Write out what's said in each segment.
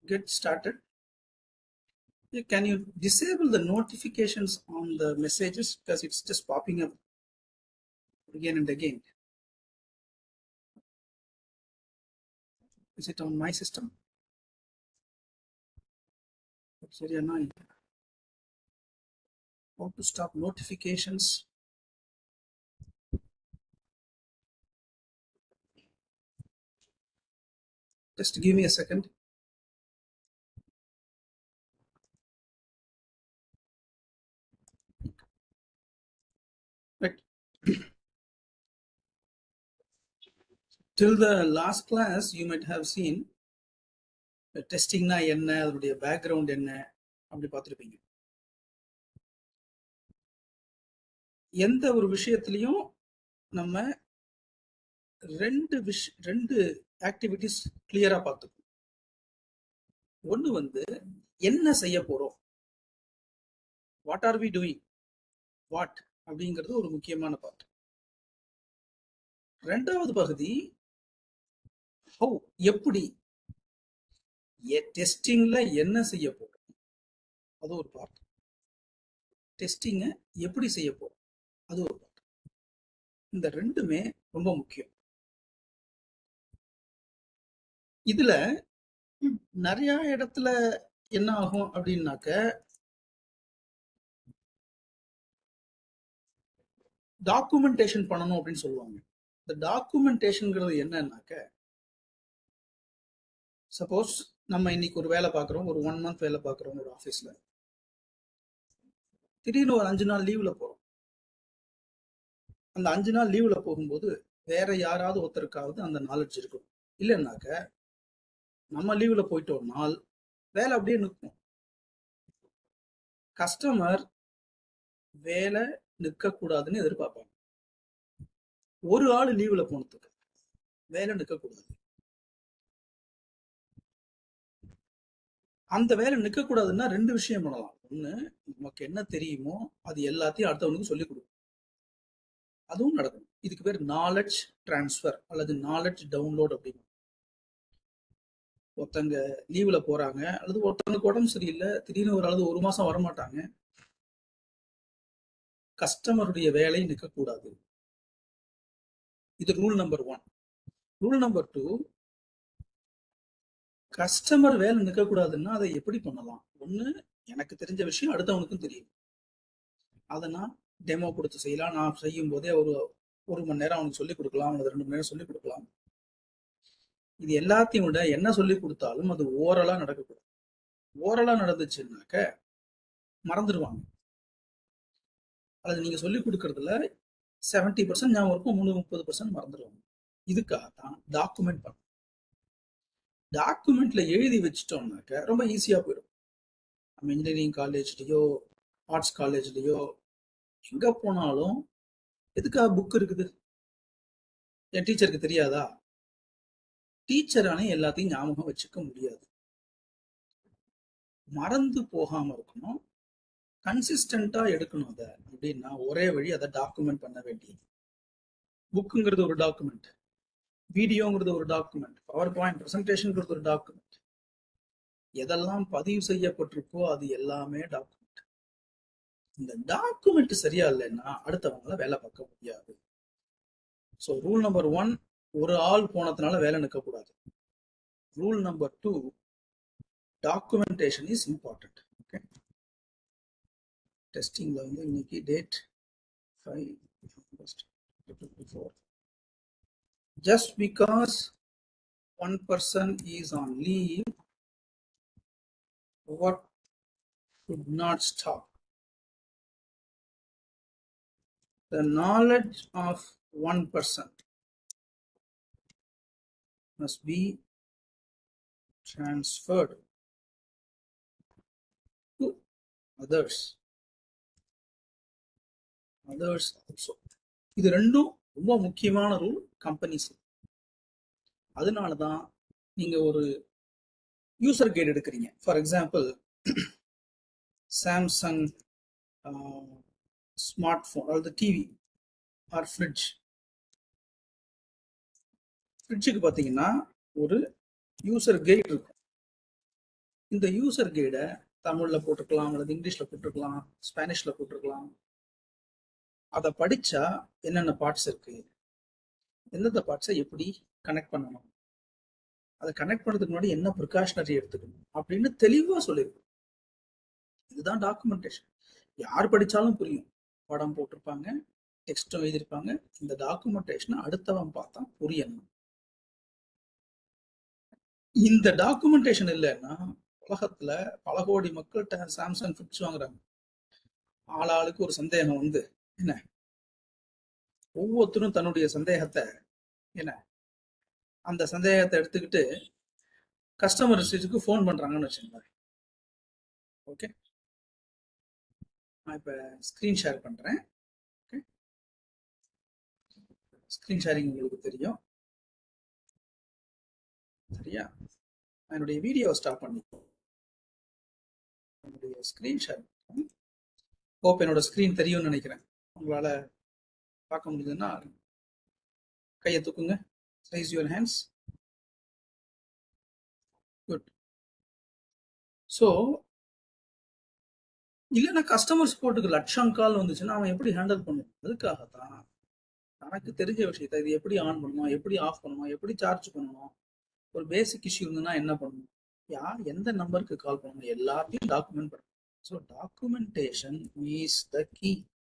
get started, you- can you disable the notifications on the messages because it's just popping up again and again? Is it on my system? That's very annoying. How to stop notifications? Just give me a second. Right. Till the last class, you might have seen டெஸ்டிங்னா என்ன அதனுடைய background என்ன அப்படி பார்த்துருப்பீங்க எந்த ஒரு விஷயத்திலையும் நம்ம ரெண்டு விஷ் ரெண்டு ஆக்டிவிட்டிஸ் கிளியரா பார்த்துக்கணும் ஒன்று வந்து என்ன செய்ய போறோம் what are we doing what அப்படிங்கிறது ஒரு முக்கியமான பார்ட் ரெண்டாவது பகுதி ஹவு எப்படி டெஸ்டிங்ல என்ன செய்ய போறோம் அது ஒரு பார்ட் டெஸ்டிங்கை எப்படி செய்ய போறோம் அது ஒரு பார்ட் இந்த ரெண்டுமே ரொம்ப முக்கியம் இதுல நிறைய இடத்துல என்ன ஆகும் அப்படின்னாக்க டாக்குமெண்டேஷன் பண்ணணும் அப்படின்னு சொல்லுவாங்க இந்த டாக்குமெண்டேஷன்ங்கிறது என்னன்னாக்க சப்போஸ் நம்ம இன்னைக்கு ஒரு வேலை பார்க்குறோம் ஒரு ஒன் மந்த் வேலை பார்க்குறோம் ஒரு ஆஃபீஸில் திடீர்னு ஒரு அஞ்சு நாள் லீவில் போகிறோம் அந்த அஞ்சு நாள் லீவில் போகும்போது வேற யாராவது ஒருத்தருக்காவது அந்த நாலேஜ் இருக்கும் இல்லைன்னாக்க நம்ம லீவில் போயிட்டு ஒரு நாள் வேலை அப்படியே நிற்கும் கஸ்டமர் வேலை நிற்கக்கூடாதுன்னு எதிர்பார்ப்பாங்க ஒரு ஆள் லீவில் போனதுக்கு வேலை நிற்கக்கூடாது அந்த வேலை நிற்கக்கூடாதுன்னா ரெண்டு விஷயம் பண்ணலாம் ஒன்று நமக்கு என்ன தெரியுமோ அது எல்லாத்தையும் அடுத்தவனுக்கு சொல்லிக் கொடுக்கும் அதுவும் நடக்கும் இதுக்கு பேர் நாலெட்ஜ் டிரான்ஸ்ஃபர் அல்லது நாலெட்ஜ் டவுன்லோட் அப்படின்னு ஒருத்தங்க லீவ்ல போறாங்க அல்லது ஒருத்தவங்களுக்கு உடம்பு சரியில்லை திடீர்னு ஒரு அளவு ஒரு மாசம் வரமாட்டாங்க கஸ்டமருடைய வேலை நிற்கக்கூடாது இது rule number one rule number two customer வேலை நிற்கக்கூடாதுன்னா அதை எப்படி பண்ணலாம் ஒன்று எனக்கு தெரிஞ்ச விஷயம் அடுத்தவனுக்கும் தெரியும் அதை நான் டெமோ கொடுத்து செய்யலாம் நான் செய்யும் போதே ஒரு ஒரு மணி நேரம் அவனுக்கு சொல்லிக் கொடுக்கலாம் அல்லது ரெண்டு மணி நேரம் சொல்லிக் கொடுக்கலாம் இது எல்லாத்தையும் விட என்ன சொல்லி கொடுத்தாலும் அது ஓரலா நடக்கக்கூடாது ஓரலா நடந்துச்சுன்னாக்க மறந்துடுவாங்க அல்லது நீங்க சொல்லி கொடுக்கறதுல செவன்டி பர்சன்ட் ஞாபகம் இருக்கும் மூணு முப்பது பர்சன்ட் மறந்துடுவாங்க இதுக்காக தான் டாக்குமெண்ட் பண்ணணும் டாக்குமெண்ட்ல எழுதி வச்சிட்டோம்னாக்க ரொம்ப ஈஸியா போயிடும் நம்ம இன்ஜினியரிங் காலேஜ்லயோ ஆர்ட்ஸ் காலேஜ்லயோ எங்க போனாலும் எதுக்காக புக் இருக்குது என் டீச்சருக்கு தெரியாதா டீச்சரானே எல்லாத்தையும் ஞாபகம் வச்சுக்க முடியாது மறந்து போகாம இருக்கணும் கன்சிஸ்டண்டா எடுக்கணும் அதை அப்படின்னா ஒரே வழி அதை டாக்குமெண்ட் பண்ண வேண்டியது புக்குங்கிறது ஒரு டாக்குமெண்ட் வீடியோங்கிறது ஒரு டாக்குமெண்ட் பவர் பாயிண்ட் ப்ரெசன்டேஷன்ங்கிறது ஒரு டாக்குமெண்ட் எதெல்லாம் பதிவு செய்யப்பட்டிருக்கோ அது எல்லாமே டாக்குமெண்ட் இந்த டாக்குமெண்ட் சரியா இல்லைன்னா அடுத்தவங்கள வேலை பார்க்க முடியாது ஸோ ரூல் நம்பர் ஒன் ஒரு ஆள் போனதுனால வேலை நிற்கக்கூடாது rule number two documentation is important okay டெஸ்டிங்ல வந்து இன்னைக்கு date five four just because one person is on leave, what could not stop? The knowledge of one person must be transferred to others. Others also. இது ரெண்டும் ரொம்ப முக்கியமான rule companies அதனால தான் நீங்க ஒரு யூசர் கைடு எடுக்கிறீங்க for example Samsung smartphone அதாவது டிவி ஆர் ஃப்ரிட்ஜ் ஃப்ரிட்ஜுக்கு பார்த்தீங்கன்னா ஒரு யூசர் கைடு இருக்கும் இந்த யூசர் கைடை தமிழ்ல போட்டிருக்கலாம் அல்லது இங்கிலீஷ்ல போட்டிருக்கலாம் ஸ்பானிஷ்ல போட்டிருக்கலாம் அதை படிச்சா என்னென்ன பார்ட்ஸ் இருக்கு எந்தெந்த பார்ட்ஸை எப்படி கனெக்ட் பண்ணணும் அதை கனெக்ட் பண்றதுக்கு முன்னாடி என்ன ப்ரிகாஷனரி எடுத்துக்கணும் அப்படின்னு தெளிவா சொல்லியிருக்கும் இதுதான் டாக்குமெண்டேஷன் யார் படிச்சாலும் புரியும் படம் போட்டிருப்பாங்க டெக்ஸ்டும் எழுதியிருப்பாங்க இந்த டாக்குமெண்டேஷனை அடுத்தவன் பார்த்தா புரியணும் இந்த டாக்குமெண்டேஷன் இல்லைன்னா உலகத்துல பல கோடி மக்கள்கிட்ட சாம்சங் ஃபிட்ஸ் வாங்குறாங்க ஆளாளுக்கு ஒரு சந்தேகம் வந்து என்ன ஒவ்வொருத்தரும் தன்னுடைய சந்தேகத்தை என்ன அந்த சந்தேகத்தை எடுத்துக்கிட்டு கஸ்டமர் ரிசீவ்க்கு ஃபோன் பண்றாங்கன்னு வச்சுக்கோங்க ஓகே நான் இப்போ ஸ்க்ரீன் ஷேர் பண்றேன் ஓகே ஸ்க்ரீன் ஷேரிங் உங்களுக்கு தெரியும் சரியா நான் என்னுடைய வீடியோவை ஸ்டாப் பண்ணி என்னுடைய ஸ்க்ரீன் ஷேர் ஹோப் என்னோட ஸ்க்ரீன் தெரியும்னு நினைக்கிறேன் உங்களால பார்க்க முடியுதுன்னா கையை தூக்குங்க raise your hands good so இல்லைன்னா கஸ்டமர் சப்போர்ட்டுக்கு லட்சம் கால் வந்துச்சுன்னா அவன் எப்படி ஹேண்டில் பண்ணுவான் அதுக்காகத்தான் தனக்கு தெரிஞ்ச விஷயத்த இது எப்படி ஆன் பண்ணணும் எப்படி ஆஃப் பண்ணணும் எப்படி சார்ஜ் பண்ணணும் ஒரு பேசிக் இஷ்யூ இருந்ததுன்னா என்ன பண்ணணும் யார் எந்த நம்பருக்கு கால் பண்ணணும் எல்லாத்தையும் டாக்குமெண்ட் பண்ணணும் so documentation is the key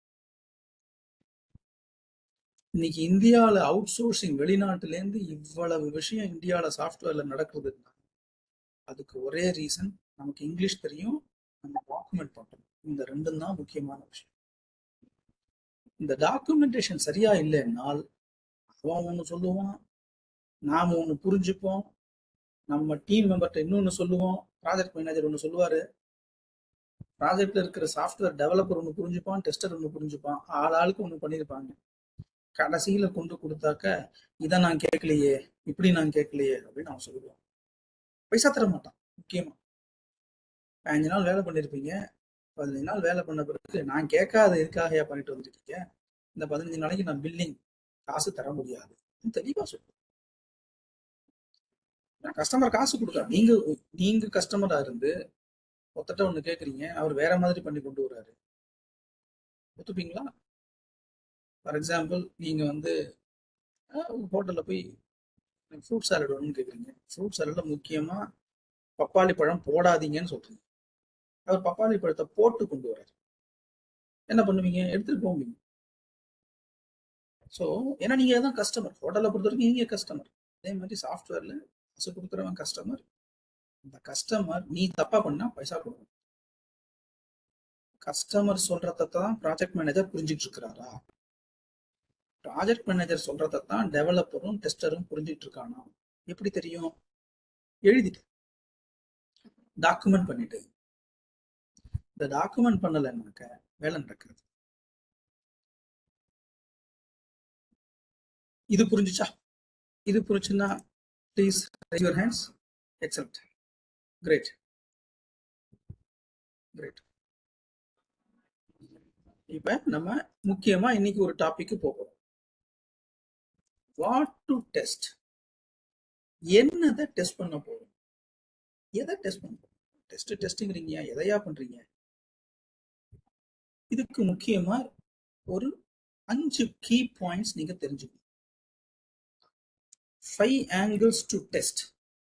இன்னைக்கு இந்தியாவில் அவுட் சோர்சிங் வெளிநாட்டுலேருந்து இவ்வளவு விஷயம் இந்தியாவில் சாஃப்ட்வேர்ல நடக்குதுன்னா அதுக்கு ஒரே ரீசன் நமக்கு இங்கிலீஷ் தெரியும் நம்ம டாக்குமெண்ட் பண்றோம் இந்த ரெண்டும் தான் முக்கியமான விஷயம் இந்த டாக்குமெண்டேஷன் சரியா இல்லைன்னால் அவன் ஒன்று சொல்லுவான் நாம ஒன்று புரிஞ்சுப்போம் நம்ம டீம் மெம்பர்கிட்ட இன்னொன்று சொல்லுவோம் ப்ராஜெக்ட் மேனேஜர் ஒன்று சொல்லுவாரு ப்ராஜெக்ட்ல இருக்கிற சாஃப்ட்வேர் டெவலப்பர் ஒன்று புரிஞ்சுப்பான் டெஸ்டர் ஒன்று புரிஞ்சுப்பான் ஆள் ஆளுக்கு ஒன்று பண்ணியிருப்பாங்க கடைசியில கொண்டு கொடுத்தாக்க இதை நான் கேட்கலையே இப்படி நான் கேட்கலையே அப்படின்னு அவன் சொல்லுவான் பைசா தர மாட்டான் முக்கியமா பதினஞ்சு நாள் வேலை பண்ணியிருப்பீங்க பதினஞ்சு நாள் வேலை பண்ண பிறகு நான் கேட்காத எதுக்காக பண்ணிட்டு வந்துருக்கீங்க இந்த பதினஞ்சு நாளைக்கு நான் பில்லிங் காசு தர முடியாது தெளிவா சொல்லுவேன் கஸ்டமர் காசு கொடுக்க நீங்க நீங்க கஸ்டமரா இருந்து ஒத்தட்ட ஒண்ணு கேக்குறீங்க அவர் வேற மாதிரி பண்ணி கொண்டு வர்றாரு ஒத்துப்பீங்களா ஃபார் எக்ஸாம்பிள் நீங்க வந்து ஹோட்டல்ல போய் ஃப்ரூட் சாலட் வேணும்னு கேக்குறீங்க ஃப்ரூட் சாலட்ல முக்கியமா பப்பாளி பழம் போடாதீங்கன்னு சொல்றீங்க அவர் பப்பாளி பழத்தை போட்டு கொண்டு வர்றாரு என்ன பண்ணுவீங்க எடுத்துட்டு போவீங்க ஸோ ஏன்னா நீங்க தான் கஸ்டமர் ஹோட்டலை பொறுத்த வரைக்கும் நீங்க கஸ்டமர் அதே மாதிரி சாஃப்ட்வேர்ல காசு கொடுக்குறவன் கஸ்டமர் இந்த கஸ்டமர் நீ தப்பா பண்ணா பைசா கொடுக்கணும் கஸ்டமர் சொல்றதை தான் ப்ராஜெக்ட் மேனேஜர் புரிஞ்சிட்டு இருக்கிறாரா ப்ராஜெக்ட் மேனேஜர் சொல்றதை தான் டெவலப்பரும் டெஸ்டரும் புரிஞ்சிட்டு இருக்கானா எப்படி தெரியும் எழுதிட்டு டாக்குமெண்ட் பண்ணிட்டு இந்த டாக்குமெண்ட் பண்ணலைன்னாக்க வேலை நடக்காது இது புரிஞ்சுச்சா இது புரிஞ்சுன்னா please your hands excellent great great இப்ப நம்ம முக்கியமா இன்னைக்கு ஒரு டாபிக் போகிறோம் வாட் டு டெஸ்ட் என்னதை டெஸ்ட் பண்ண போறோம் எதை டெஸ்ட் பண்ண போறோம் டெஸ்ட் டெஸ்டிங்கிறீங்க எதையா பண்றீங்க இதுக்கு முக்கியமா ஒரு அஞ்சு கீ பாயிண்ட்ஸ் நீங்க தெரிஞ்சுக்கணும் ஃபைவ் ஆங்கிள்ஸ் டு டெஸ்ட்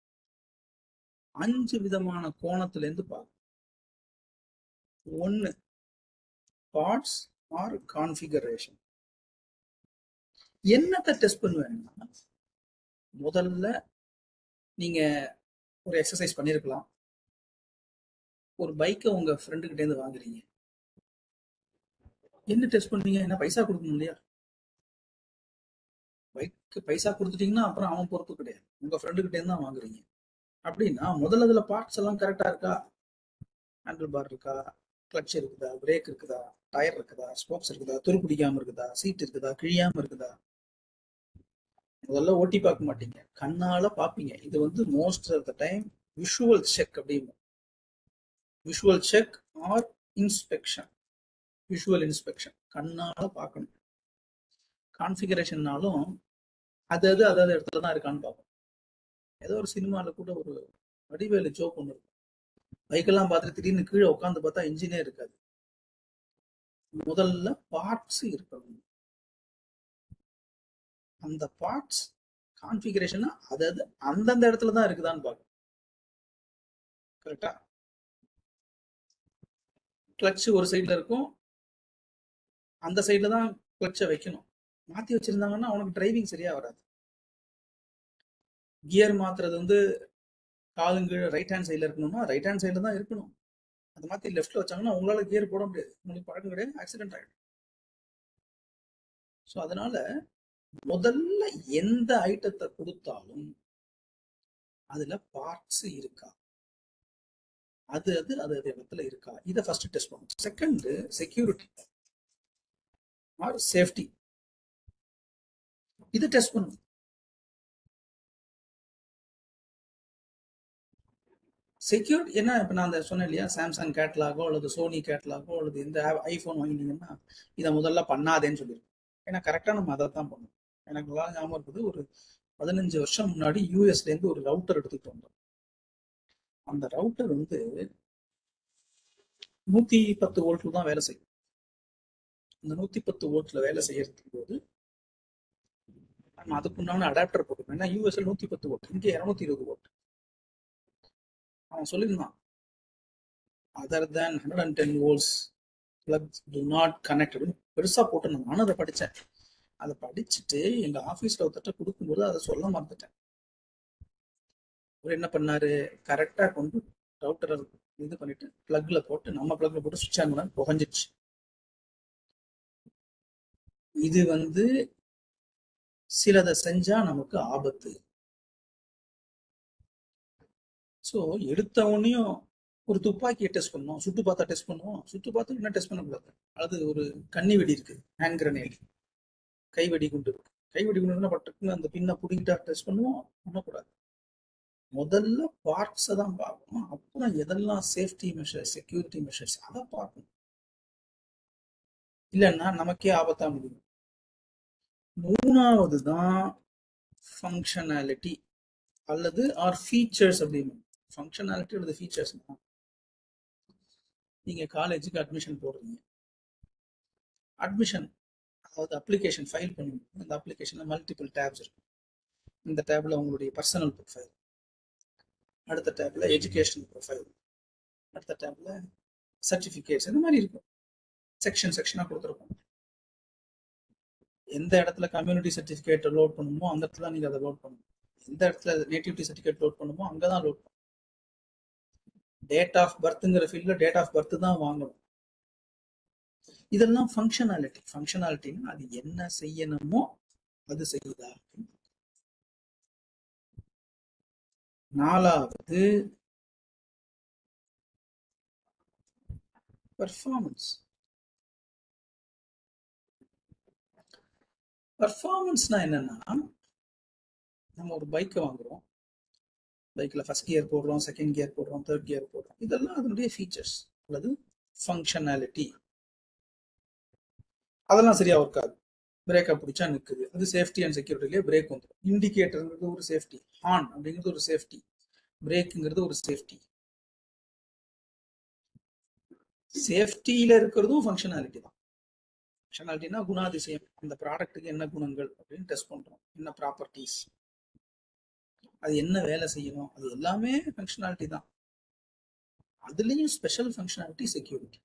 அஞ்சு விதமான கோணத்துல இருந்து பார்க்கணும் ஒன்னு பார்ட்ஸ் ஆர் கான்ஃபிகரேஷன் என்னத்தை டெஸ்ட் பண்ணுவேன்னா முதல்ல நீங்க ஒரு எக்ஸசைஸ் பண்ணிருக்கலாம் ஒரு பைக்கை உங்க ஃப்ரெண்டு கிட்ட இருந்து வாங்குறீங்க என்ன டெஸ்ட் பண்ணுவீங்க என்ன பைசா கொடுக்கணும் இல்லையா பைக்கு பைசா கொடுத்துட்டீங்கன்னா அப்புறம் அவன் பொறுப்பு கிடையாது உங்க ஃப்ரெண்டு கிட்ட இருந்து தான் வாங்குறீங்க அப்படின்னா முதல்ல அதுல பார்ட்ஸ் எல்லாம் கரெக்டா இருக்கா ஹேண்டில் பார் இருக்கா கிளட்ச் இருக்குதா பிரேக் இருக்குதா டயர் இருக்குதா ஸ்போக்ஸ் இருக்குதா துரு பிடிக்காம இருக்குதா சீட் இருக்குதா கிழியாம இருக்குதா முதல்ல ஓட்டி பார்க்க மாட்டீங்க கண்ணால பாப்பீங்க இது வந்து most of the time visual check அப்படின்னு visual check or inspection visual inspection கண்ணால பார்க்கணும் கான்ஃபிகரேஷன்னாலும் அது அது அதாவது இடத்துல தான் இருக்கான்னு பார்ப்போம் ஏதோ ஒரு சினிமாவில் கூட ஒரு வடிவேலு ஜோக் ஒன்று இருக்கும் பைக்கெல்லாம் பார்த்துட்டு திடீர்னு கீழே உட்காந்து பார்த்தா இன்ஜினே இருக்காது முதல்ல பார்ட்ஸ் இருக்கணும் அந்த பார்ட்ஸ் கான்ஃபிகரேஷன் அதாவது அந்தந்த இடத்துல தான் இருக்குதான்னு பார்க்கணும் கரெக்டா கிளட்ச் ஒரு சைடுல இருக்கும் அந்த சைடுல தான் கிளட்சை வைக்கணும் மாத்தி வச்சிருந்தாங்கன்னா அவனுக்கு டிரைவிங் சரியா வராது கியர் மாத்துறது வந்து காலுங்க ரைட் ஹேண்ட் சைடுல இருக்கணும்னா ரைட் ஹேண்ட் சைடுல தான் இருக்கணும் அது மாத்தி லெஃப்ட்ல வச்சாங்கன்னா உங்களால கியர் போட முடியாது உங்களுக்கு பழக்கம் கிடையாது ஆக்சிடென்ட் ஆயிடும் ஸோ அதனால முதல்ல எந்த ஐட்டத்தை கொடுத்தாலும் அதுல பார்ட்ஸ் இருக்கா அது அது அது அது இடத்துல இருக்கா இதை ஃபர்ஸ்ட் டெஸ்ட் பண்ணணும் செகண்ட் செக்யூரிட்டி ஆர் சேஃப்டி இதை டெஸ்ட் பண்ணணும் செக்யூரிட்டி என்ன இப்போ நான் அந்த சொன்னேன் இல்லையா சாம்சங் கேட்லாகோ அல்லது சோனி கேட்லாகோ அல்லது எந்த ஐஃபோன் வாங்கினீங்கன்னா இதை முதல்ல பண்ணாதேன்னு சொல்லியிருக்கோம் ஏன்னா கரெக்டாக நம்ம அதை தான் பண்ணணும் எனக்கு நல்லா ஞாபகம் இருக்குது ஒரு பதினஞ்சு வருஷம் முன்னாடி யூஎஸ்லேருந்து ஒரு ரவுட்டர் எடுத்துட்டு வந்தோம் அந்த ரவுட்டர் வந்து நூத்தி பத்து வோல்ட்ல தான் வேலை செய்யும் இந்த நூத்தி பத்து வோல்ட்ல வேலை செய்யறதுக்கு போது நம்ம அதுக்குண்டான அடாப்டர் போட்டுக்கணும் ஏன்னா யூஎஸ்ல நூத்தி பத்து வோல்ட் இங்கே இருநூத்தி இருபது வோல்ட் அவன் சொல்லியிருந்தான் other than hundred and ten volts plugs do not connect அப்படின்னு பெருசா போட்டு நானும் அதை படித்தேன் அதை படிச்சுட்டு எங்க ஆஃபீஸ்ல ஒருத்தட்ட கொடுக்கும்போது அதை சொல்ல மறந்துட்டேன் அவர் என்ன பண்ணாரு கரெக்டா கொண்டு ரவுட்டரை இது பண்ணிட்டு பிளக்ல போட்டு நம்ம பிளக்ல போட்டு சுவிட்ச் ஆன் பண்ண புகஞ்சிடுச்சு இது வந்து சிலதை செஞ்சா நமக்கு ஆபத்து ஸோ எடுத்தவனையும் ஒரு துப்பாக்கியை டெஸ்ட் பண்ணோம் சுட்டு பார்த்தா டெஸ்ட் பண்ணுவோம் சுட்டு பார்த்து என்ன டெஸ்ட் பண்ணக்கூடாது அது ஒரு கன்னி வெடி இருக்கு ஹேண்ட் கிரனேட் கை வெடி குண்டு இருக்கு கை வெடி குண்டு பட்டுக்குன்னு அந்த பின்ன பிடிக்கிட்டா டெஸ்ட் பண்ணுவோம் பண்ணக்கூடாது முதல்ல பார்ட்ஸை தான் பார்க்கணும் அப்புறம் எதெல்லாம் சேஃப்டி மெஷர்ஸ் செக்யூரிட்டி மெஷர்ஸ் அதை பார்க்கணும் இல்லைன்னா நமக்கே ஆபத்தா முடியும் மூணாவது தான் ஃபங்க்ஷனாலிட்டி அல்லது ஆர் ஃபீச்சர்ஸ் அப்படின்னு ஃபங்க்ஷனாலிட்டி அல்லது ஃபீச்சர்ஸ் நீங்க காலேஜுக்கு அட்மிஷன் போடுறீங்க அட்மிஷன் அதாவது அப்ளிகேஷன் ஃபைல் பண்ணுங்க அந்த அப்ளிகேஷன்ல மல்டிபிள் டேப்ஸ் இருக்கும் இந்த டேப்ல உங்களுடைய பர்சனல் ப்ரொஃபைல் அடுத்த டேப்ல எஜுகேஷனல் ப்ரொஃபைல் அடுத்த டேப்ல சர்டிஃபிகேட்ஸ் இந்த மாதிரி இருக்கும் செக்ஷன் செக்ஷனா கொடுத்துருக்கோம் எந்த இடத்துல கம்யூனிட்டி சர்டிஃபிகேட் லோட் பண்ணுமோ அந்த இடத்துல நீங்க அதை லோட் பண்ணணும் எந்த இடத்துல நேட்டிவிட்டி சர்டிஃபிகேட் லோட் பண்ணுமோ அங்கதான் லோட் பண்ணணும் டேட் ஆஃப் பர்த்ங்கிற ஃபீல்ட்ல டேட் ஆஃப் பர்த் தான் வாங்கணும் இதெல்லாம் ஃபங்க்ஷனாலிட்டி ஃபங்க்ஷனாலிட்டின்னா அது என்ன செய்யணுமோ அது செய்யுதா நாலாவது பர்ஃபார்மன்ஸ் பர்ஃபார்மன்ஸ்னா என்னன்னா நம்ம ஒரு பைக்கை வாங்குறோம் பைக்கில் ஃபர்ஸ்ட் கியர் போடுறோம் செகண்ட் கியர் போடுறோம் தேர்ட் கியர் போடுறோம் இதெல்லாம் அதனுடைய ஃபீச்சர்ஸ் அல்லது ஃபங்க்ஷனாலிட்டி அதெல்லாம் சரியா ஒர்க் ஆகுது பிரேக்கை பிடிச்சா நிற்குது அது சேஃப்டி அண்ட் செக்யூரிட்டிலேயே பிரேக் வந்துடும் இண்டிகேட்டருங்கிறது ஒரு சேஃப்டி ஹார்ன் அப்படிங்கிறது ஒரு சேஃப்டி பிரேக்குங்கிறது ஒரு சேஃப்டி சேஃப்டியில இருக்கிறதும் ஃபங்க்ஷனாலிட்டி தான் ஃபங்க்ஷனாலிட்டினா குணாதிசயம் அந்த ப்ராடக்ட்டுக்கு என்ன குணங்கள் அப்படின்னு டெஸ்ட் பண்றோம் என்ன ப்ராப்பர்ட்டிஸ் அது என்ன வேலை செய்யணும் அது எல்லாமே ஃபங்க்ஷனாலிட்டி தான் அதுலயும் ஸ்பெஷல் ஃபங்க்ஷனாலிட்டி செக்யூரிட்டி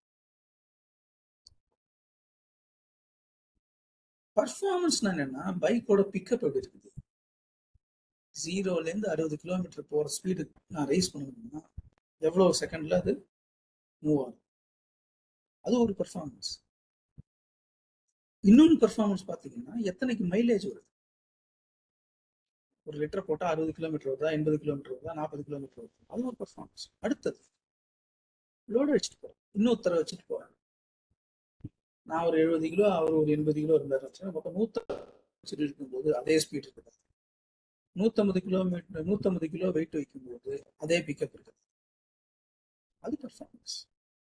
பர்ஃபார்மன்ஸ்னா என்னன்னா பைக்கோட பிக்கப் எப்படி இருக்குது ஜீரோல இருந்து அறுபது கிலோமீட்டர் போற ஸ்பீடு நான் ரைஸ் பண்ணணும்னா எவ்வளவு செகண்ட்ல அது மூவ் ஆகும் அது ஒரு பர்ஃபார்மன்ஸ் இன்னொன்று பர்ஃபார்மன்ஸ் பார்த்தீங்கன்னா எத்தனைக்கு மைலேஜ் வருது ஒரு லிட்டர் போட்டால் அறுபது கிலோமீட்டர் வருதா எண்பது கிலோமீட்டர் வருதா நாற்பது கிலோமீட்டர் வருதா அது ஒரு பர்ஃபார்மன்ஸ் அடுத்தது லோடு வச்சுட்டு போகிறேன் இன்னொருத்தரை வச்சுட்டு போகிறேன் நான் ஒரு எழுபது கிலோ அவர் ஒரு எண்பது கிலோ இருந்தார் மொத்தம் நூற்றி வச்சுட்டு இருக்கும்போது அதே ஸ்பீட் இருக்குது நூற்றம்பது கிலோமீட்டர் நூற்றம்பது கிலோ வெயிட் வைக்கும்போது அதே பிக்கப் இருக்குது அது பர்ஃபார்மன்ஸ்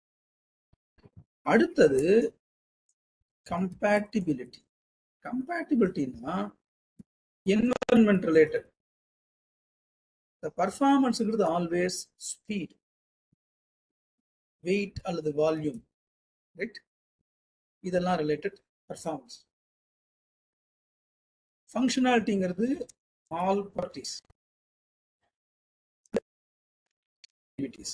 அடுத்தது கம்பேட்டிபிலிட்டி கம்பேட்டிபிலிட்டினா என்வரன்மெண்ட் ரிலேட்டட் த பர்ஃபார்மன்ஸ்ங்கிறது ஆல்வேஸ் ஸ்பீட் வெயிட் அல்லது வால்யூம் ரைட் இதெல்லாம் ரிலேட்டட் பர்ஃபார்மன்ஸ் ஃபங்க்ஷனாலிட்டிங்கிறது ஆல் பார்ட்டிஸ் ஆக்டிவிட்டீஸ்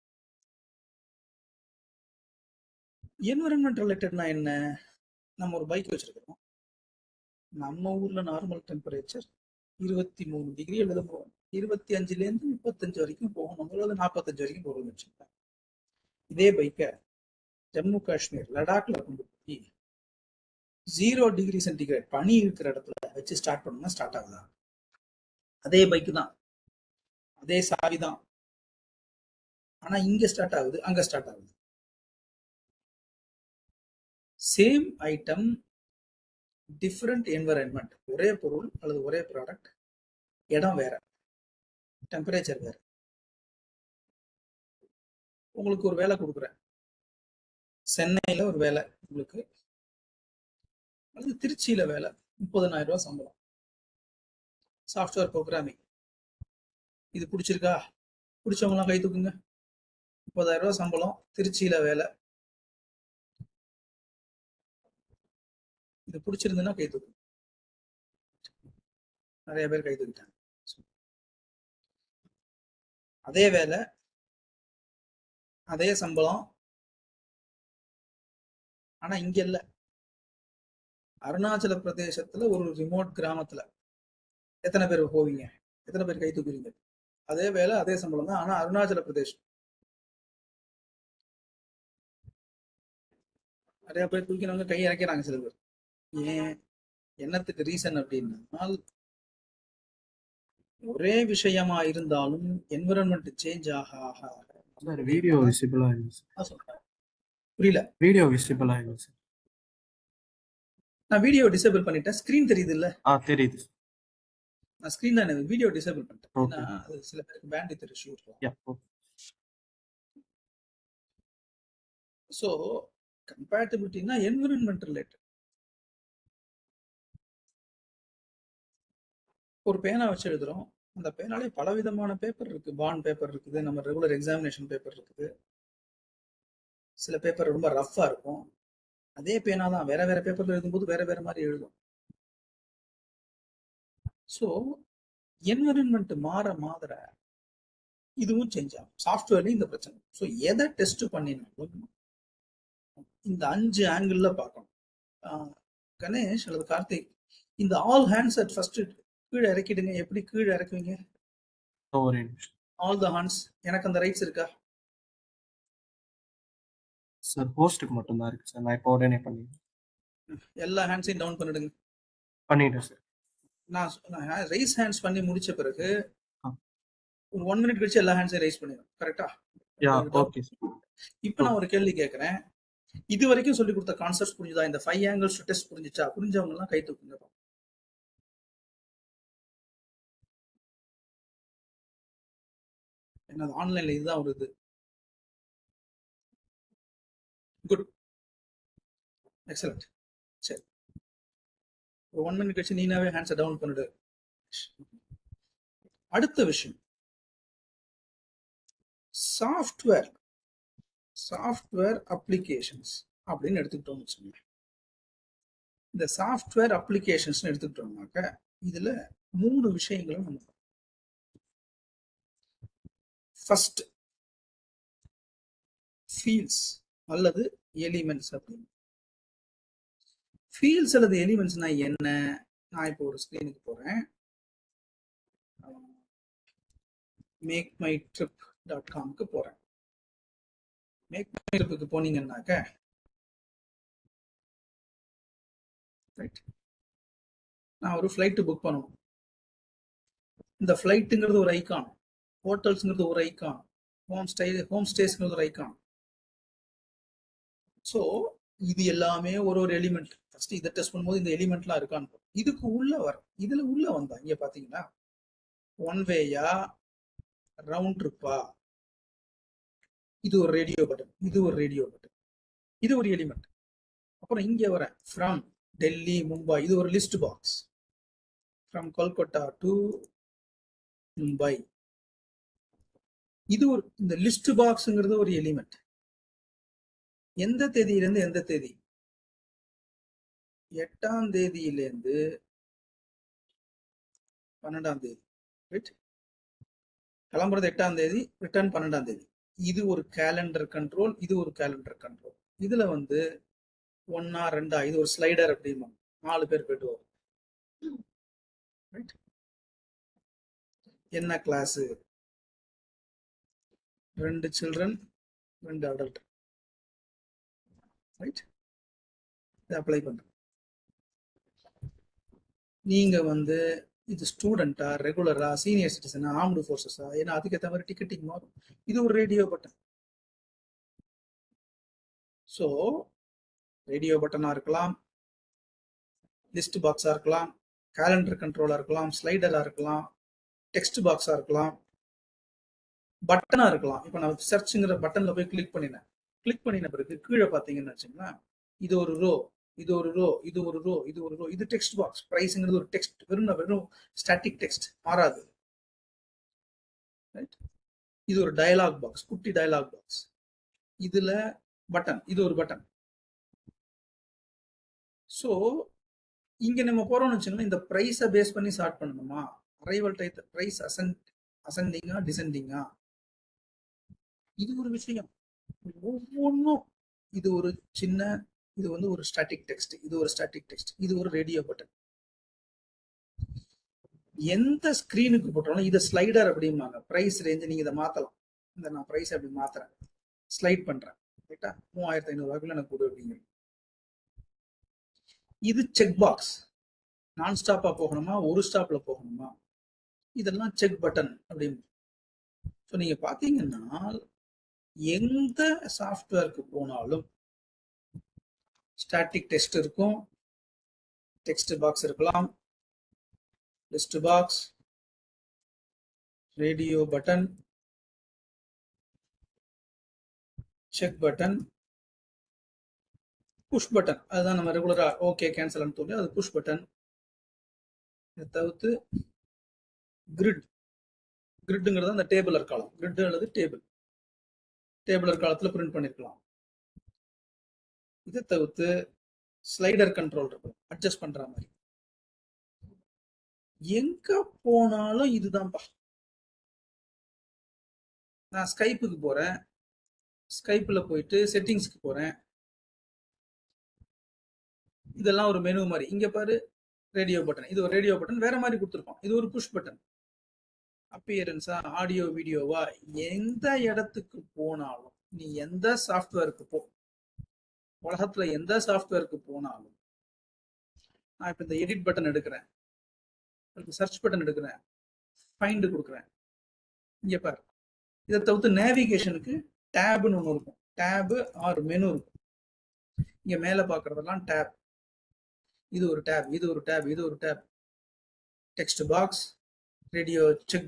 என்வரன்மெண்ட் ரிலேட்டட்னா என்ன நம்ம ஒரு பைக் வச்சிருக்கிறோம் நம்ம ஊர்ல நார்மல் டெம்பரேச்சர் இருபத்தி மூணு டிகிரி அல்லது இருபத்தி அஞ்சுலேருந்து முப்பத்தஞ்சு வரைக்கும் போகணும் அல்லது நாற்பத்தஞ்சு வரைக்கும் போகணும்னு வச்சுக்கோங்க இதே பைக்கை ஜம்மு காஷ்மீர் லடாக்ல கொண்டு போய் ஜீரோ டிகிரி சென்டிகிரேட் பனி இருக்கிற இடத்துல வச்சு ஸ்டார்ட் பண்ணோம்னா ஸ்டார்ட் ஆகுதா அதே பைக்கு தான் அதே சாவி தான் ஆனா இங்க ஸ்டார்ட் ஆகுது அங்க ஸ்டார்ட் ஆகுது சேம் ஐட்டம் டிஃப்ரெண்ட் என்வரன்மெண்ட் ஒரே பொருள் அல்லது ஒரே ப்ராடக்ட் இடம் வேற டெம்பரேச்சர் வேற உங்களுக்கு ஒரு வேலை கொடுக்குறேன் சென்னையில ஒரு வேலை உங்களுக்கு அல்லது திருச்சியில வேலை முப்பதனாயிரம் ரூபாய் சம்பளம் சாஃப்ட்வேர் ப்ரோக்ராமிங் இது பிடிச்சிருக்கா பிடிச்சவங்களாம் கை தூக்குங்க முப்பதாயிரம் ரூபாய் சம்பளம் திருச்சியில வேலை இது பிடிச்சிருந்துன்னா கை தூக்கு நிறைய பேர் கை தூக்கிட்டாங்க அதே வேலை அதே சம்பளம் ஆனா இங்க இல்ல அருணாச்சல பிரதேசத்துல ஒரு ரிமோட் கிராமத்துல எத்தனை பேர் போவீங்க எத்தனை பேர் கை தூக்குறீங்க அதே வேலை அதே சம்பளம் தான் ஆனா அருணாச்சல பிரதேசம் நிறைய பேர் தூக்கினவங்க கை இறக்கிறாங்க சில பேர் ஏன் என்னத்துக்கு ரீசன் அப்படின்னா ஒரே விஷயமா இருந்தாலும் என்விரான்மெண்ட் சேஞ்ச் ஆக ஆக ஆக சார் வீடியோ விசிபிள் ஆயிடும் சார் நான் சொல்றேன். புரியல வீடியோ விசிபிள் ஆயிடும் சார் நான் வீடியோ டிசேபிள் பண்ணிட்டேன் ஸ்கிரீன் தெரியுது இல்ல ஆ தெரியுது சார் நான் ஸ்கிரீன் தான் வீடியோ டிசேபிள் பண்ணிட்டேன் Okay. ஏன்னா அது சில பேருக்கு பேண்ட் இஷ்யூ இருக்கும் யா ஓகே ஸோ கம்பேட்டபிலிட்டினா என்விரான்மெண்ட் ரிலேட்டட் ஒரு பேனா வச்சு எழுதுறோம் அந்த பேனாலே பல விதமான பேப்பர் இருக்கு பாண்ட் பேப்பர் இருக்குது நம்ம ரெகுலர் எக்ஸாமினேஷன் பேப்பர் இருக்குது சில பேப்பர் ரொம்ப ரஃப்பா இருக்கும் அதே பேனா தான் வேற வேற பேப்பர்ல எழுதும்போது வேற வேற மாதிரி எழுதும் ஸோ என்விரான்மெண்ட் மாற மாற இதுவும் சேஞ்ச் ஆகும் சாஃப்ட்வேர்லயும் இந்த பிரச்சனை ஸோ எதை டெஸ்ட் பண்ணினாலும் இந்த அஞ்சு ஆங்கிள் பார்க்கணும் ஆஹ் கணேஷ் அல்லது கார்த்திக் இந்த ஆல் ஹேண்ட்ஸ் அட் ஃபர்ஸ்ட் கீழே இறக்கிடுங்க எப்படி கீழே இறக்குவீங்க ஒரு நிமிஷம் ஆல் த ஹேண்ட்ஸ் எனக்கு அந்த ரைட்ஸ் இருக்கா சார் ஹோஸ்ட்டுக்கு மட்டும் தான் இருக்கு சார் நான் இப்போ உடனே பண்ணிடுறேன் எல்லா ஹேண்ட்ஸையும் டவுன் பண்ணிடுங்க பண்ணிட்டேன் சார் நான் ரைஸ் ஹேண்ட்ஸ் பண்ணி முடிச்ச பிறகு ஆ. ஒரு ஒன் மினிட் கழிச்சு எல்லா ஹேண்ட்ஸையும் ரைஸ் பண்ணிடுவேன் கரெக்டா யா ஓகே சார் இப்போ நான் ஒரு கேள்வி கேட்கறேன் இது வரைக்கும் சொல்லி கொடுத்த கான்செப்ட் புரிஞ்சுதா இந்த ஃபைவ் ஆங்கிள்ஸ் டெஸ்ட் புரிஞ்சுச்சா புரிஞ்சவங்க எல்லாம் கை தூக்குங்க பாப்போம். என்னது ஆன்லைன்ல இதுதான் ஒரு இது குட் எக்ஸலண்ட் சரி ஒரு ஒன் மினிட் கழிச்சு நீனாவே ஹேண்ட்ஸை டவுன் பண்ணிடு அடுத்த விஷயம் சாஃப்ட்வேர் சாஃப்ட்வேர் அப்ளிகேஷன்ஸ் அப்படின்னு எடுத்துக்கிட்டோம்னு வச்சுக்கோங்க இந்த சாஃப்ட்வேர் அப்ளிகேஷன்ஸ் எடுத்துக்கிட்டோம்னாக்க இதுல மூணு விஷயங்களும் நம்ம ஃபர்ஸ்ட் ஃபீல்ஸ் அல்லது எலிமெண்ட்ஸ் அப்படின்னு ஃபீல்ஸ் அல்லது எலிமெண்ட்ஸ்னா என்ன நான் இப்போ ஒரு ஸ்கிரீனுக்கு போறேன் மேக் மை ட்ரிப் டாட் காம்க்கு போறேன் மேக் மை ட்ரிப்புக்கு போனீங்கன்னாக்க ரைட் நான் ஒரு ஃப்ளைட்டு புக் பண்ணணும் இந்த ஃப்ளைட்டுங்கிறது ஒரு ஐகான் ஹோட்டல்ஸ்ங்கிறது ஒரு ஐகான் ஹோம் ஸ்டே ஹோம் ஸ்டேஸ்ங்கிறது ஒரு ஐகான் ஸோ இது எல்லாமே ஒரு ஒரு எலிமெண்ட் ஃபர்ஸ்ட் இதை டெஸ்ட் பண்ணும்போது இந்த எலிமெண்ட்லாம் இருக்கான்னு பாப்போம். இதுக்கு உள்ள வரும் இதுல உள்ள வந்தா இங்க பாத்தீங்கன்னா ஒன் வேயா ரவுண்ட் ட்ரிப்பா இது ஒரு ரேடியோ பட்டன் இது ஒரு ரேடியோ பட்டன் இது ஒரு எலிமெண்ட் அப்புறம் இங்க வரேன் ஃப்ரம் டெல்லி மும்பை இது ஒரு list box from Kolkata to Mumbai இது ஒரு இந்த லிஸ்ட் பாக்ஸ்ங்கிறது ஒரு எலிமெண்ட் எந்த தேதியிலேருந்து எந்த தேதி எட்டாம் தேதியிலேருந்து பன்னெண்டாம் தேதி ரைட் கிளம்புறது எட்டாம் தேதி ரிட்டர்ன் பன்னெண்டாம் தேதி இது ஒரு கேலண்டர் கண்ட்ரோல் இது ஒரு கேலண்டர் கண்ட்ரோல் இதுல வந்து ஒன்னா ரெண்டா இது ஒரு ஸ்லைடர் அப்படிமா நாலு பேர் போயிட்டு வரும் ரைட் என்ன கிளாஸ் ரெண்டு சில்ட்ரன் ரெண்டு அடல்ட் ரைட் இதை அப்ளை பண்றேன் நீங்க வந்து இது ஸ்டூடெண்டா ரெகுலரா சீனியர் சிட்டிசனா ஆர்ம்டு ஃபோர்ஸஸா ஏன்னா அதுக்கேற்ற மாதிரி டிக்கெட்டிங் மாறும் இது ஒரு ரேடியோ பட்டன் ஸோ ரேடியோ பட்டனா இருக்கலாம் லிஸ்ட் பாக்ஸா இருக்கலாம் கேலண்டர் கண்ட்ரோலா இருக்கலாம் ஸ்லைடரா இருக்கலாம் டெக்ஸ்ட் பாக்ஸா இருக்கலாம் பட்டனா இருக்கலாம் இப்போ நான் சர்ச்சுங்கிற பட்டன்ல போய் கிளிக் பண்ணினேன் கிளிக் பண்ணின பிறகு கீழே பார்த்தீங்கன்னு வச்சுங்களேன் இது ஒரு ரோ இது ஒரு ரோ இது ஒரு ரோ இது ஒரு ரோ இது டெக்ஸ்ட் பாக்ஸ் பிரைஸ்ங்கிறது ஒரு டெக்ஸ்ட் வெறும் வெறும் ஸ்டாட்டிக் டெக்ஸ்ட் மாறாது ரைட் இது ஒரு டயலாக் பாக்ஸ் குட்டி டயலாக் பாக்ஸ் இதுல பட்டன் இது ஒரு பட்டன் ஸோ இங்க நம்ம போறோம்னு வச்சுக்கோங்களேன் இந்த ப்ரைஸை பேஸ் பண்ணி ஸ்டார்ட் பண்ணணுமா அரைவல் டைத் ப்ரைஸ் அசன்ட் அசெண்டிங்கா டிசெண்டிங்கா இது ஒரு விஷயம் ஒவ்வொன்றும் இது ஒரு சின்ன இது வந்து ஒரு ஸ்டாட்டிக் டெக்ஸ்ட் இது ஒரு ஸ்டாட்டிக் டெக்ஸ்ட் இது ஒரு ரேடியோ பட்டன் எந்த ஸ்கிரீனுக்கு போட்டாலும் இதை ஸ்லைடர் அப்படிம்பாங்க ப்ரைஸ் ரேஞ்சு நீங்க இதை மாத்தலாம் இந்த நான் ப்ரைஸ் அப்படி மாத்துறேன் ஸ்லைட் பண்றேன் ரைட்டா மூவாயிரத்தி ஐநூறு ரூபாய்க்குள்ள எனக்கு கொடு அப்படிங்க இது செக் பாக்ஸ் நான் ஸ்டாப்பா போகணுமா ஒரு ஸ்டாப்ல போகணுமா இதெல்லாம் செக் பட்டன் அப்படின்னு ஸோ நீங்க பாத்தீங்கன்னா எந்த சாஃப்ட்வேருக்கு போனாலும் ஸ்டாட்டிக் டெஸ்ட் இருக்கும் டெக்ஸ்ட் பாக்ஸ் இருக்கலாம் list box radio button check button push button அதுதான் நம்ம ரெகுலரா ஓகே கேன்சல் சொல்லி அது புஷ் பட்டன் இதை தவிர்த்து கிரிட் கிரிட்டுங்கிறது அந்த டேபிள் இருக்கலாம் கிரிட் அல்லது டேபிள் டேபிள் காலத்தில் பிரிண்ட் பண்ணிருக்கலாம் இதை தவிர்த்து ஸ்லைடர் கண்ட்ரோல் இருக்கும் அட்ஜஸ்ட் பண்ற மாதிரி எங்க போனாலும் இதுதான்ப்பா நான் ஸ்கைப்புக்கு போறேன் ஸ்கைப்பில் போயிட்டு செட்டிங்ஸ்க்கு போறேன் இதெல்லாம் ஒரு மெனு மாதிரி இங்க பாரு ரேடியோ பட்டன் இது ஒரு ரேடியோ பட்டன் வேற மாதிரி கொடுத்துருக்கோம் இது ஒரு புஷ் பட்டன் அப்பியரன்ஸா ஆடியோ வீடியோவா எந்த இடத்துக்கு போனாலும் நீ எந்த சாஃப்ட்வேருக்கு போ உலகத்துல எந்த சாஃப்ட்வேருக்கு போனாலும் நான் இப்ப இந்த எடிட் பட்டன் எடுக்கிறேன் சர்ச் பட்டன் எடுக்கிறேன் ஃபைண்டு கொடுக்குறேன் இங்க பாரு இதை தவிர்த்து நேவிகேஷனுக்கு டேப்னு ஒன்று இருக்கும் டேபு ஆர் மெனு இருக்கும் இங்க மேல பாக்குறதெல்லாம் டேப் இது ஒரு டேப் இது ஒரு டேப் இது ஒரு tab text box radio check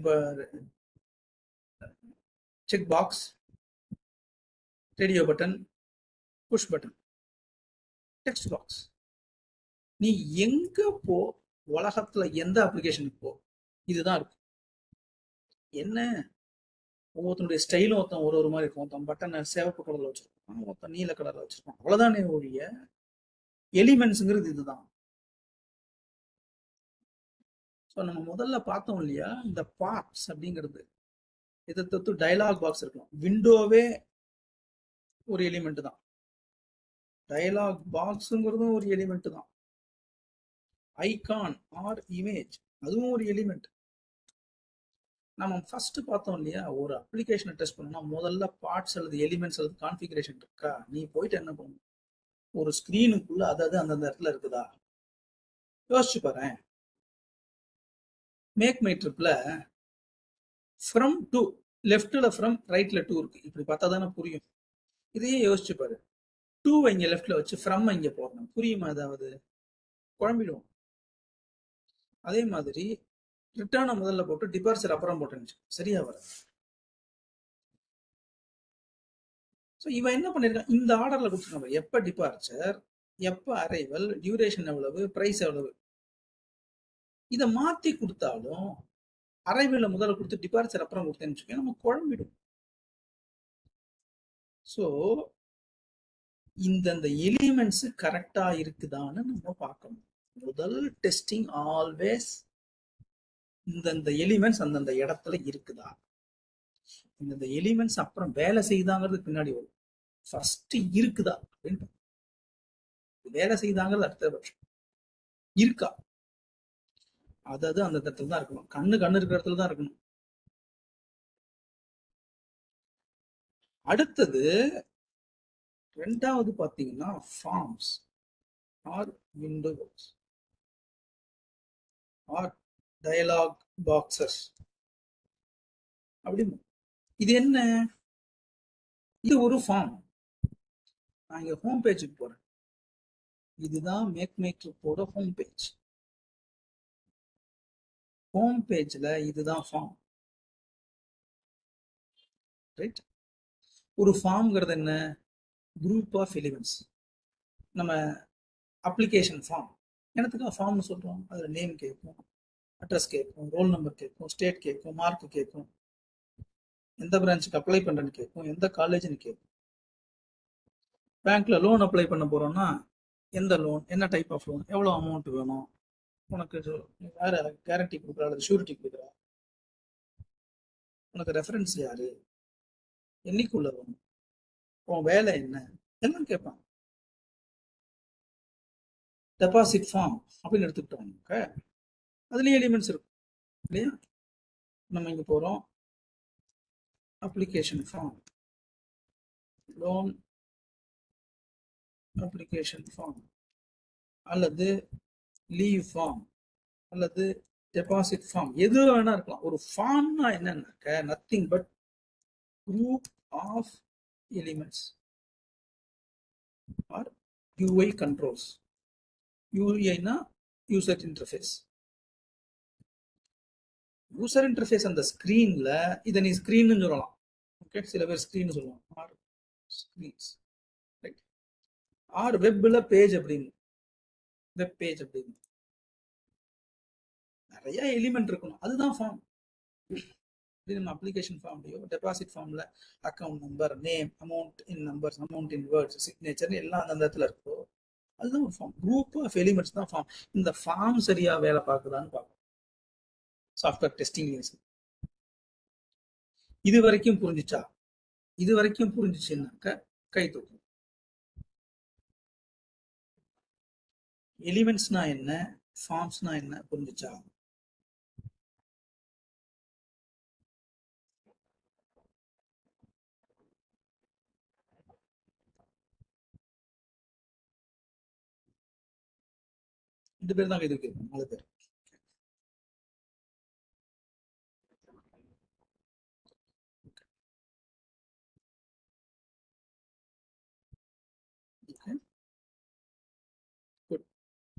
check box radio button push button text box நீ எங்க போ உலகத்துல எந்த அப்ளிகேஷனுக்கு போ இதுதான் இருக்கு என்ன ஒவ்வொருத்தனுடைய ஸ்டைலும் ஒருத்தன் ஒரு ஒரு மாதிரி இருக்கும் ஒருத்தன் பட்டனை சிவப்பு கலர்ல வச்சிருப்பான் ஒருத்தன் நீல கலர்ல வச்சிருப்பான் அவ்வளவுதானே ஒழிய எலிமெண்ட்ஸுங்கிறது இதுதான் ஸோ நம்ம முதல்ல பார்த்தோம் இல்லையா இந்த பார்ட்ஸ் அப்படிங்கிறது இதை தத்து டயலாக் பாக்ஸ் இருக்கும் விண்டோவே ஒரு எலிமெண்ட் தான் டயலாக் பாக்ஸுங்கிறதும் ஒரு எலிமெண்ட் தான் ஐகான் ஆர் இமேஜ் அதுவும் ஒரு எலிமெண்ட் நம்ம ஃபர்ஸ்ட் பார்த்தோம் இல்லையா ஒரு அப்ளிகேஷனை டெஸ்ட் பண்ணோம்னா முதல்ல பார்ட்ஸ் அல்லது எலிமெண்ட்ஸ் அல்லது கான்ஃபிகரேஷன் இருக்கா நீ போயிட்டு என்ன பண்ணணும் ஒரு ஸ்கிரீனுக்குள்ள அதாவது அந்தந்த இடத்துல இருக்குதா யோசிச்சு பாரு மேக் மை ட்ரிப்ல ஃப்ரம் டு லெஃப்ட்ல ஃப்ரம் ரைட்ல டூ இருக்கு இப்படி பார்த்தா தானே புரியும் இதையே யோசிச்சு பாரு டூ இங்க லெஃப்ட்ல வச்சு ஃப்ரம் இங்க போடணும் புரியுமா ஏதாவது குழம்பிடும் அதே மாதிரி ரிட்டர்னை முதல்ல போட்டு டிபார்ச்சர் அப்புறம் போட்டுன்னு சரியா வர ஸோ இவன் என்ன பண்ணிருக்கான் இந்த ஆர்டர்ல கொடுத்துருக்கான் எப்ப டிபார்ச்சர் எப்ப அரைவல் டியூரேஷன் எவ்வளவு பிரைஸ் எவ்வளவு இதை மாத்தி கொடுத்தாலும் அரைவல முதல்ல கொடுத்து டிபார்ச்சர் அப்புறம் கொடுத்தேன்னு வச்சுக்கோங்க நம்ம குழம்பிடும் ஸோ இந்தந்த எலிமெண்ட்ஸ் கரெக்டா இருக்குதான்னு நம்ம பார்க்கணும் முதல் டெஸ்டிங் ஆல்வேஸ் இந்தந்த எலிமெண்ட்ஸ் அந்தந்த இடத்துல இருக்குதா இந்தந்த எலிமெண்ட்ஸ் அப்புறம் வேலை செய்தாங்கிறது பின்னாடி வரும் ஃபர்ஸ்ட் இருக்குதா அப்படின்னு பார்க்கணும். வேலை செய்தாங்கிறது அடுத்த பட்சம் இருக்கா அதாவது அந்த இடத்துல தான் இருக்கணும் கண்ணு கண்ணு இருக்கிற இடத்துல தான் இருக்கணும் அடுத்தது ரெண்டாவது பாத்தீங்கன்னா forms or windows or dialog boxes அப்படின்னு இது என்ன இது ஒரு ஃபார்ம் நான் இங்க ஹோம் பேஜுக்கு போறேன் இதுதான் மேக் மேக்கரோட ஹோம் பேஜ் ஹோம் பேஜ்ல இதுதான் ஃபார்ம் ரைட் ஒரு ஃபார்ம்ங்கிறது என்ன குரூப் ஆஃப் எலிமெண்ட்ஸ் நம்ம அப்ளிகேஷன் ஃபார்ம் என்னத்துக்காக ஃபார்ம்னு சொல்றோம் அதுல நேம் கேட்கும் அட்ரஸ் கேட்கும் ரோல் நம்பர் கேட்கும் ஸ்டேட் கேட்கும் மார்க் கேட்கும் எந்த பிரான்ச்சுக்கு அப்ளை பண்றேன்னு கேட்கும் எந்த காலேஜ்னு கேட்கும் பேங்க்ல லோன் அப்ளை பண்ண போறோம்னா எந்த லோன் என்ன டைப் ஆஃப் லோன் எவ்வளவு அமௌண்ட் வேணும் உனக்கு இது வேற கேரண்டி கொடுக்குறா அல்லது ஷூரிட்டி கொடுக்குறா உனக்கு ரெஃபரன்ஸ் யாரு என்னைக்குள்ள வேணும் உன் வேலை என்ன எல்லாம் கேட்பான் டெபாசிட் ஃபார்ம் அப்படின்னு எடுத்துக்கிட்டோம் அதுலயும் எலிமெண்ட்ஸ் இருக்கும் இல்லையா நம்ம இங்க போறோம் application form loan application form அல்லது லீவ் ஃபார்ம் அல்லது டெபாசிட் ஃபார்ம் எது வேணா இருக்கலாம் ஒரு ஃபார்ம்னா என்னன்னாக்க nothing but group of elements or UI controls யூஐனா யூசர் இன்டர்ஃபேஸ் யூசர் இன்டர்ஃபேஸ் அந்த ஸ்கிரீன்ல இதை நீ ஸ்கிரீன் சொல்லலாம் ஓகே சில பேர் ஸ்கிரீன் சொல்லுவாங்க ஆர் ஸ்கிரீன்ஸ் ரைட் ஆர் வெப்ல பேஜ் அப்படின்னு வெப் பேஜ் அப்படின்னு நிறைய எலிமெண்ட் இருக்கணும் அதுதான் ஃபார்ம் இது நம்ம அப்ளிகேஷன் ஃபார்ம்லையோ டெபாசிட் ஃபார்ம்ல account number name amount in numbers amount in words signature எல்லாம் அந்த இடத்துல இருக்கோ அதுதான் ஒரு ஃபார்ம் குரூப் ஆஃப் எலிமெண்ட்ஸ் தான் ஃபார்ம் இந்த ஃபார்ம் சரியா வேலை பார்க்குதான்னு பார்க்கணும் சாஃப்ட்வேர் டெஸ்டிங் இது வரைக்கும் புரிஞ்சுச்சா இது வரைக்கும் புரிஞ்சுச்சுன்னாக்க கை தூக்கும் எலிமெண்ட்ஸ்னா என்ன ஃபார்ம்ஸ்னா என்ன புரிஞ்சுச்சா ரெண்டு பேர் தான் கை தூக்கிருக்கோம் நாலு பேர் Okay. Good.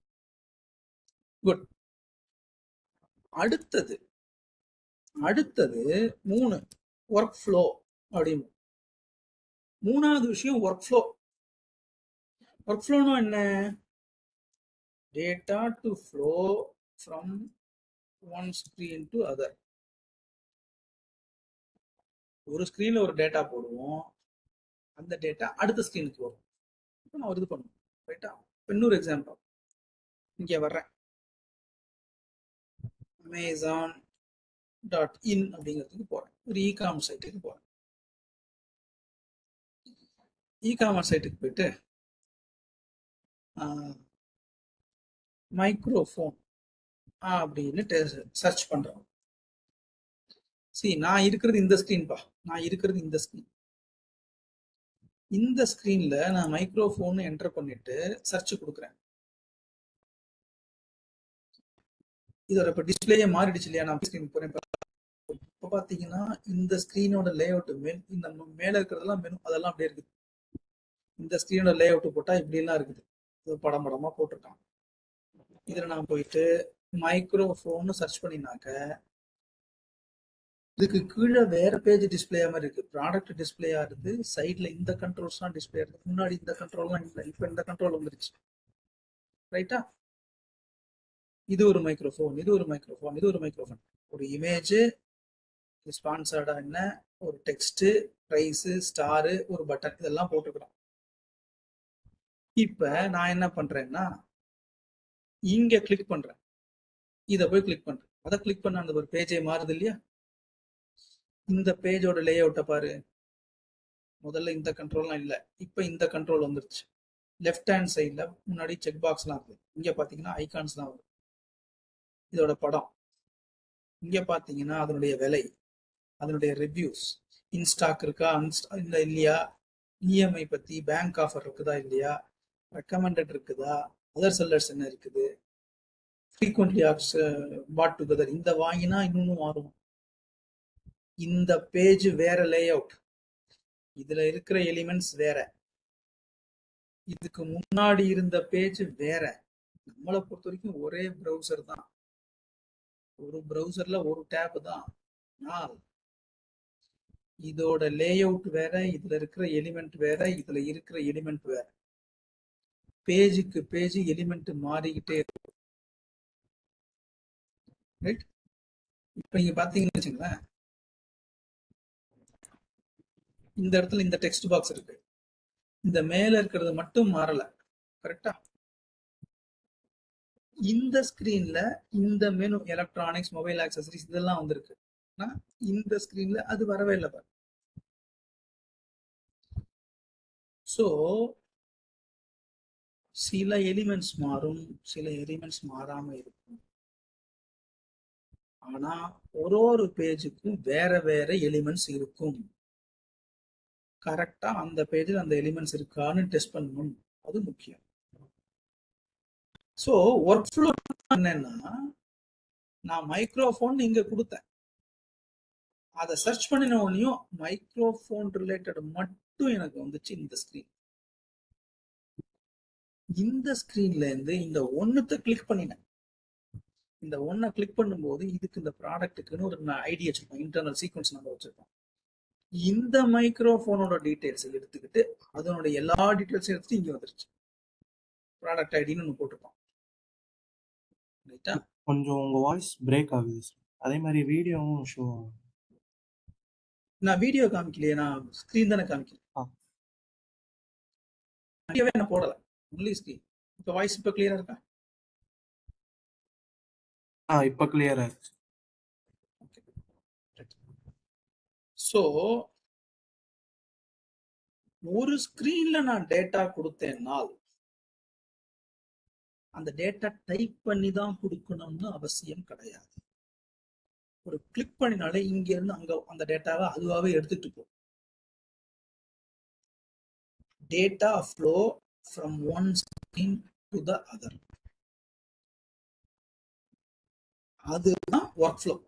Good. அடுத்தது அடுத்தது மூணு ஒர்க் ஃப்ளோ அப்படின்னு மூணாவது விஷயம் ஒர்க் ஃப்ளோ ஒர்க் ஃப்ளோனா என்ன data to flow from one screen to other ஒரு ஸ்க்ரீன்ல ஒரு டேட்டா போடுவோம் அந்த டேட்டா அடுத்த ஸ்க்ரீனுக்கு வரும் இப்போ நான் ஒரு இது பண்ணுவேன் ரைட்டா இன்னொரு எக்ஸாம்பிள் இங்கே வர்றேன் அமேசான் டாட் இன் அப்படிங்கிறதுக்கு போகிறேன் ஒரு இ காமர்ஸ் சைட்டுக்கு போகிறேன் இ காமர்ஸ் சைட்டுக்கு போயிட்டு மைக்ரோஃபோன் அப்படின்னு சர்ச் பண்ணுறோம் சி நான் இருக்கிறது இந்த ஸ்க்ரீன்பா நான் இருக்கிறது இந்த ஸ்க்ரீன் இந்த ஸ்க்ரீன்ல நான் மைக்ரோஃபோன் என்டர் பண்ணிட்டு சர்ச் கொடுக்குறேன் இதோட இப்போ டிஸ்பிளேயே மாறிடுச்சு இல்லையா நான் ஸ்க்ரீன் போறேன் இப்போ பார்த்தீங்கன்னா இந்த ஸ்க்ரீனோட லே அவுட் மென் இந்த மேலே இருக்கிறதெல்லாம் மெனு அதெல்லாம் அப்படியே இருக்குது இந்த ஸ்க்ரீனோட லே அவுட் போட்டால் இப்படிலாம் இருக்குது இது படம் படமாக போட்டிருக்கான் இதில் நான் போயிட்டு மைக்ரோஃபோன் சர்ச் பண்ணினாக்க இதுக்கு கீழே வேற பேஜ் டிஸ்பிளே மாதிரி இருக்கு ப்ராடக்ட் டிஸ்பிளே ஆகுது சைட்ல இந்த கண்ட்ரோல்ஸ்லாம் டிஸ்பிளே ஆகுது முன்னாடி இந்த கண்ட்ரோல்லாம் இல்லை இப்போ இந்த கண்ட்ரோல் வந்துருச்சு ரைட்டா இது ஒரு மைக்ரோஃபோன் இது ஒரு மைக்ரோஃபோன் இது ஒரு மைக்ரோஃபோன் ஒரு இமேஜ் ஸ்பான்சர்டா என்ன ஒரு டெக்ஸ்ட் ப்ரைஸ் ஸ்டாரு ஒரு பட்டன் இதெல்லாம் போட்டுக்கிறோம் இப்ப நான் என்ன பண்றேன்னா இங்க கிளிக் பண்றேன் இத போய் கிளிக் பண்றேன் அதை கிளிக் பண்ண அந்த ஒரு பேஜே மாறுது இல்லையா இந்த பேஜோட லே அவுட்டை பாரு முதல்ல இந்த கண்ட்ரோல்லாம் இல்ல இப்ப இந்த கண்ட்ரோல் வந்துருச்சு லெஃப்ட் ஹேண்ட் சைட்ல முன்னாடி செக் பாக்ஸ்லாம் இருக்கு இங்க பாத்தீங்கன்னா ஐகான்ஸ்லாம் வரும் இதோட படம் இங்க பாத்தீங்கன்னா அதனுடைய விலை அதனுடைய ரிவ்யூஸ் இன்ஸ்டாக் இருக்கா அன்ஸ்டா இல்ல இல்லையா இஎம்ஐ பத்தி பேங்க் ஆஃபர் இருக்குதா இல்லையா ரெக்கமெண்டட் இருக்குதா அதர் செல்லர்ஸ் என்ன இருக்குது ஃப்ரீக்வெண்ட்லி ஆப்ஸ் பாட் டுகெதர் இந்த வாங்கினா இன்னும் மாறும் இந்த பேஜ் வேற லே அவுட் இதுல இருக்கிற எலிமெண்ட்ஸ் வேற இதுக்கு முன்னாடி இருந்த பேஜ் வேற நம்மளை பொறுத்த வரைக்கும் ஒரே ப்ரௌசர் தான் ஒரு ப்ரௌசர்ல ஒரு டேப் தான் ஆனால் இதோட லே அவுட் வேற இதுல இருக்கிற எலிமெண்ட் வேற இதுல இருக்கிற எலிமெண்ட் வேற பேஜுக்கு பேஜ் எலிமெண்ட் மாறிக்கிட்டே இருக்கும் ரைட் இப்ப நீங்க பாத்தீங்கன்னு வச்சுங்களேன் இந்த இடத்துல இந்த டெக்ஸ்ட் பாக்ஸ் இருக்கு இந்த மேல இருக்கிறது மட்டும் மாறல கரெக்டா இந்த ஸ்கிரீன்ல இந்த மெனு எலக்ட்ரானிக்ஸ் மொபைல் ஆக்சசரிஸ் இதெல்லாம் வந்திருக்கு ஆனா இந்த ஸ்கிரீன்ல அது வரவே இல்லை பாரு ஸோ சில எலிமெண்ட்ஸ் மாறும் சில எலிமெண்ட்ஸ் மாறாம இருக்கும் ஆனா ஒரு ஒரு பேஜுக்கும் வேற வேற எலிமெண்ட்ஸ் இருக்கும் கரெக்டா அந்த பேஜில் அந்த எலிமெண்ட்ஸ் இருக்கான்னு டெஸ்ட் பண்ணணும் அது முக்கியம் ஸோ ஒர்க் ஃப்ளோ என்னன்னா நான் மைக்ரோஃபோன் இங்க கொடுத்தேன் அதை சர்ச் பண்ணின உடனேயும் மைக்ரோஃபோன் ரிலேட்டட் மட்டும் எனக்கு வந்துச்சு இந்த ஸ்கிரீன் இந்த ஸ்கிரீன்ல இருந்து இந்த ஒன்னுத்த கிளிக் பண்ணினேன் இந்த ஒன்னை கிளிக் பண்ணும்போது இதுக்கு இந்த ப்ராடக்ட்டுக்குன்னு ஒரு ஐடி வச்சிருப்போம் இன்டர்னல் சீக்வன்ஸ் நம்பர் வச்சிருப்போம் இந்த மைக்ரோஃபோனோட டீடைல்ஸ் எடுத்துக்கிட்டு அதனுடைய எல்லா டீடைல்ஸும் எடுத்துட்டு இங்க வந்துருச்சு ப்ராடக்ட் ஐடின்னு ஒன்று போட்டிருப்போம் ரைட்டா கொஞ்சம் உங்க வாய்ஸ் பிரேக் ஆகுது சார் அதே மாதிரி வீடியோவும் ஷோ ஆகுது நான் வீடியோ காமிக்கலையே நான் ஸ்க்ரீன் தானே காமிக்கிறேன் ஆ. வீடியோவே நான் போடல ஒன்லி ஸ்க்ரீன் இப்போ வாய்ஸ் இப்போ கிளியரா இருக்கா ஆ இப்போ கிளியரா இருக்கு ஸோ ஒரு ஸ்கிரீன்ல நான் டேட்டா கொடுத்தேன்னால் அந்த டேட்டா டைப் பண்ணி தான் கொடுக்கணும்னு அவசியம் கிடையாது ஒரு கிளிக் பண்ணினாலே இங்க இருந்து அங்க அந்த டேட்டாவை அதுவாகவே எடுத்துட்டு போ data flow from one screen to the other அதுதான் ஒர்க் ஃப்ளோ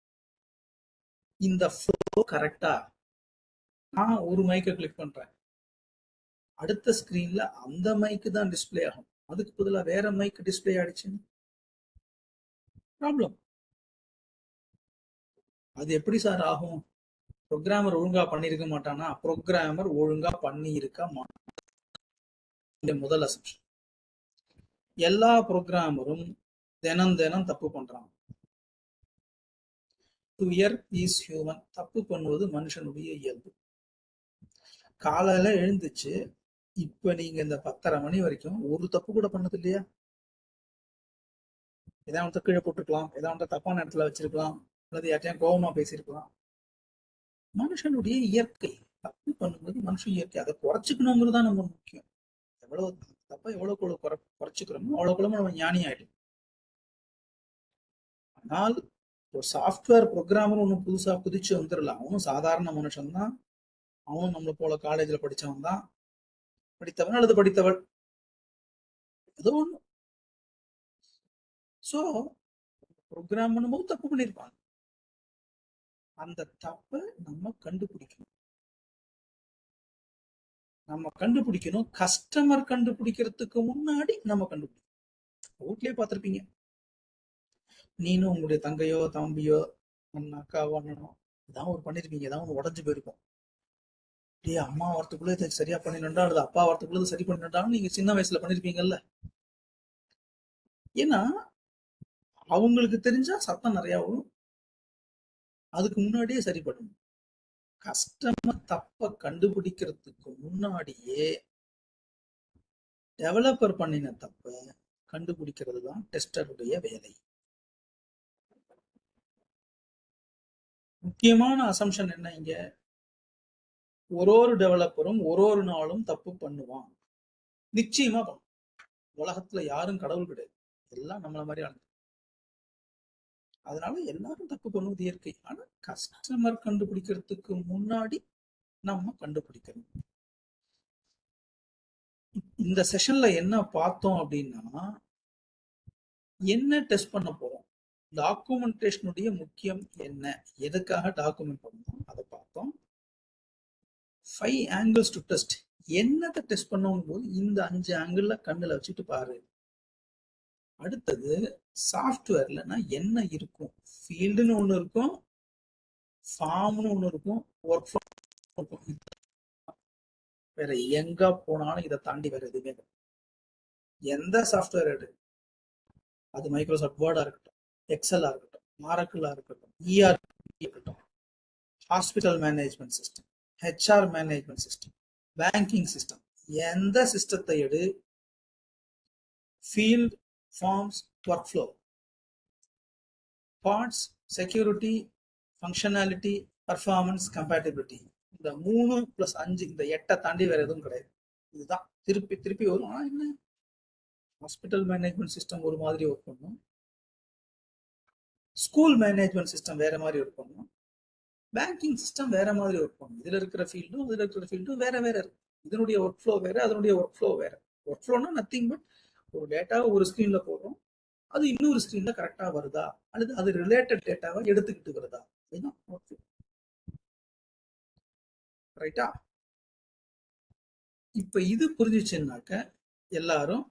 இந்த ஃப்ளோ கரெக்டா நான் ஒரு மைக்கை கிளிக் பண்றேன் அடுத்த ஸ்கிரீன்ல அந்த மைக்கு தான் டிஸ்ப்ளே ஆகும் அதுக்கு பதிலா வேற மைக் டிஸ்ப்ளே ஆயிடுச்சுன்னு ப்ராப்ளம் அது எப்படி சார் ஆகும் ப்ரோக்ராமர் ஒழுங்கா பண்ணியிருக்க மாட்டானா ப்ரோக்ராமர் ஒழுங்கா பண்ணி இருக்க மாட்டான் முதல் அசம்ஷன் எல்லா ப்ரோக்ராமரும் தினம் தினம் தப்பு பண்றாங்க துயர் இஸ் ஹியூமன் தப்பு பண்ணுவது மனுஷனுடைய இயல்பு காலையில எழுந்துச்சு இப்ப நீங்க இந்த பத்தரை மணி வரைக்கும் ஒரு தப்பு கூட பண்ணது இல்லையா ஏதாவது கீழே போட்டுருக்கலாம் ஏதாவது தப்பான இடத்துல வச்சிருக்கலாம் அல்லது யார்ட்டையும் கோபமா பேசியிருக்கலாம் மனுஷனுடைய இயற்கை தப்பு பண்ணும்போது மனுஷ இயற்கை அதை குறைச்சிக்கணுங்கிறது தான் நம்ம முக்கியம் எவ்வளவு தப்ப எவ்வளவு குறை குறைச்சிக்கிறோமோ அவ்வளவு நம்ம ஞானி ஆயிடும் ஆனால் ஒரு சாஃப்ட்வேர் ப்ரோக்ராமர் ஒன்றும் புதுசா குதிச்சு வந்துடல அவனும் சாதாரண மனுஷன் தான் அவனும் நம்மளை போல காலேஜ்ல படிச்சவன் தான் படித்தவன் அல்லது படித்தவள் ஏதோ ஒண்ணு ஸோ ப்ரோக்ராம் பண்ணும்போது தப்பு பண்ணியிருப்பாங்க அந்த தப்பை நம்ம கண்டுபிடிக்கணும் நம்ம கண்டுபிடிக்கணும் கஸ்டமர் கண்டுபிடிக்கிறதுக்கு முன்னாடி நம்ம கண்டுபிடிக்கணும் வீட்லயே பார்த்துருப்பீங்க நீனும் உங்களுடைய தங்கையோ தம்பியோ அண்ணன் அக்காவோ அண்ணனோ ஏதாவது ஒரு பண்ணிருப்பீங்க ஏதாவது ஒன்று உடஞ்சு போயிருக்கும் டேய் அம்மா வரத்துக்குள்ள இதை சரியா பண்ணிடா அல்லது அப்பா வரத்துக்குள்ள இதை சரி பண்ணிடான்னு நீங்க சின்ன வயசுல பண்ணிருப்பீங்கல்ல ஏன்னா அவங்களுக்கு தெரிஞ்சா சத்தம் நிறைய வரும் அதுக்கு முன்னாடியே சரி பண்ணணும் கஸ்டமர் தப்ப கண்டுபிடிக்கிறதுக்கு முன்னாடியே டெவலப்பர் பண்ணின தப்ப கண்டுபிடிக்கிறது தான் டெஸ்டருடைய வேலை முக்கியமான அசம்ஷன் என்ன இங்க ஒரு ஒரு டெவலப்பரும் ஒரு ஒரு நாளும் தப்பு பண்ணுவான் நிச்சயமா பண்ணும் உலகத்துல யாரும் கடவுள் கிடையாது எல்லாம் நம்மள மாதிரி ஆளுங்க அதனால எல்லாரும் தப்பு பண்ணுவது இயற்கை ஆனா கஸ்டமர் கண்டுபிடிக்கிறதுக்கு முன்னாடி நம்ம கண்டுபிடிக்கணும் இந்த செஷன்ல என்ன பார்த்தோம் அப்படின்னா என்ன டெஸ்ட் பண்ண போறோம் டாக்குமெண்டேஷனுடைய முக்கியம் என்ன எதுக்காக டாக்குமெண்ட் பண்ணணும் அதை பார்த்தோம் ஃபைவ் ஆங்கிள்ஸ் டு டெஸ்ட் என்னத்தை டெஸ்ட் பண்ணணும் போது இந்த அஞ்சு ஆங்கிள் கண்ணுல வச்சுட்டு பாரு அடுத்தது சாஃப்ட்வேர்லனா என்ன இருக்கும் ஃபீல்டுன்னு ஒன்று இருக்கும் ஃபார்ம்னு ஒன்று இருக்கும் ஒர்க் இருக்கும் வேற எங்க போனாலும் இதை தாண்டி வேற எதுவுமே கிடையாது. எந்த சாஃப்ட்வேர் எடு அது மைக்ரோசாஃப்ட் வேர்டா இருக்கட்டும் எக்ஸலா இருக்கட்டும் மாரக்கிளா இருக்கட்டும் இஆர் இருக்கட்டும் hospital management system HR management system banking system எந்த சிஸ்டத்தை எடு field forms work flow parts security functionality performance compatibility இந்த மூணு பிளஸ் அஞ்சு இந்த எட்டை தாண்டி வேற எதுவும் கிடையாது இதுதான் திருப்பி திருப்பி வரும் ஆனா என்ன ஹாஸ்பிட்டல் மேனேஜ்மெண்ட் சிஸ்டம் ஒரு மாதிரி ஒர்க் பண்ணும் ஸ்கூல் மேனேஜ்மெண்ட் சிஸ்டம் வேற மாதிரி ஒர்க் பண்ணும் பேங்கிங் சிஸ்டம் வேற மாதிரி ஒர்க் பண்ணும் இதுல இருக்கிற ஃபீல்டும் இதுல இருக்கிற ஃபீல்டும் வேற வேற இருக்கு இதனுடைய ஒர்க் ஃப்ளோ வேற அதனுடைய ஒர்க் ஃப்ளோ வேற ஒர்க் ஃப்ளோனா நத்திங் பட் ஒரு டேட்டாவை ஒரு ஸ்க்ரீன்ல போடுறோம் அது இன்னொரு ஸ்க்ரீன்ல கரெக்டா வருதா அல்லது அது ரிலேட்டட் டேட்டாவை எடுத்துக்கிட்டு வருதா இதுதான் ஒர்க் ஃப்ளோ ரைட்டா இப்ப இது புரிஞ்சிச்சுன்னாக்க எல்லாரும்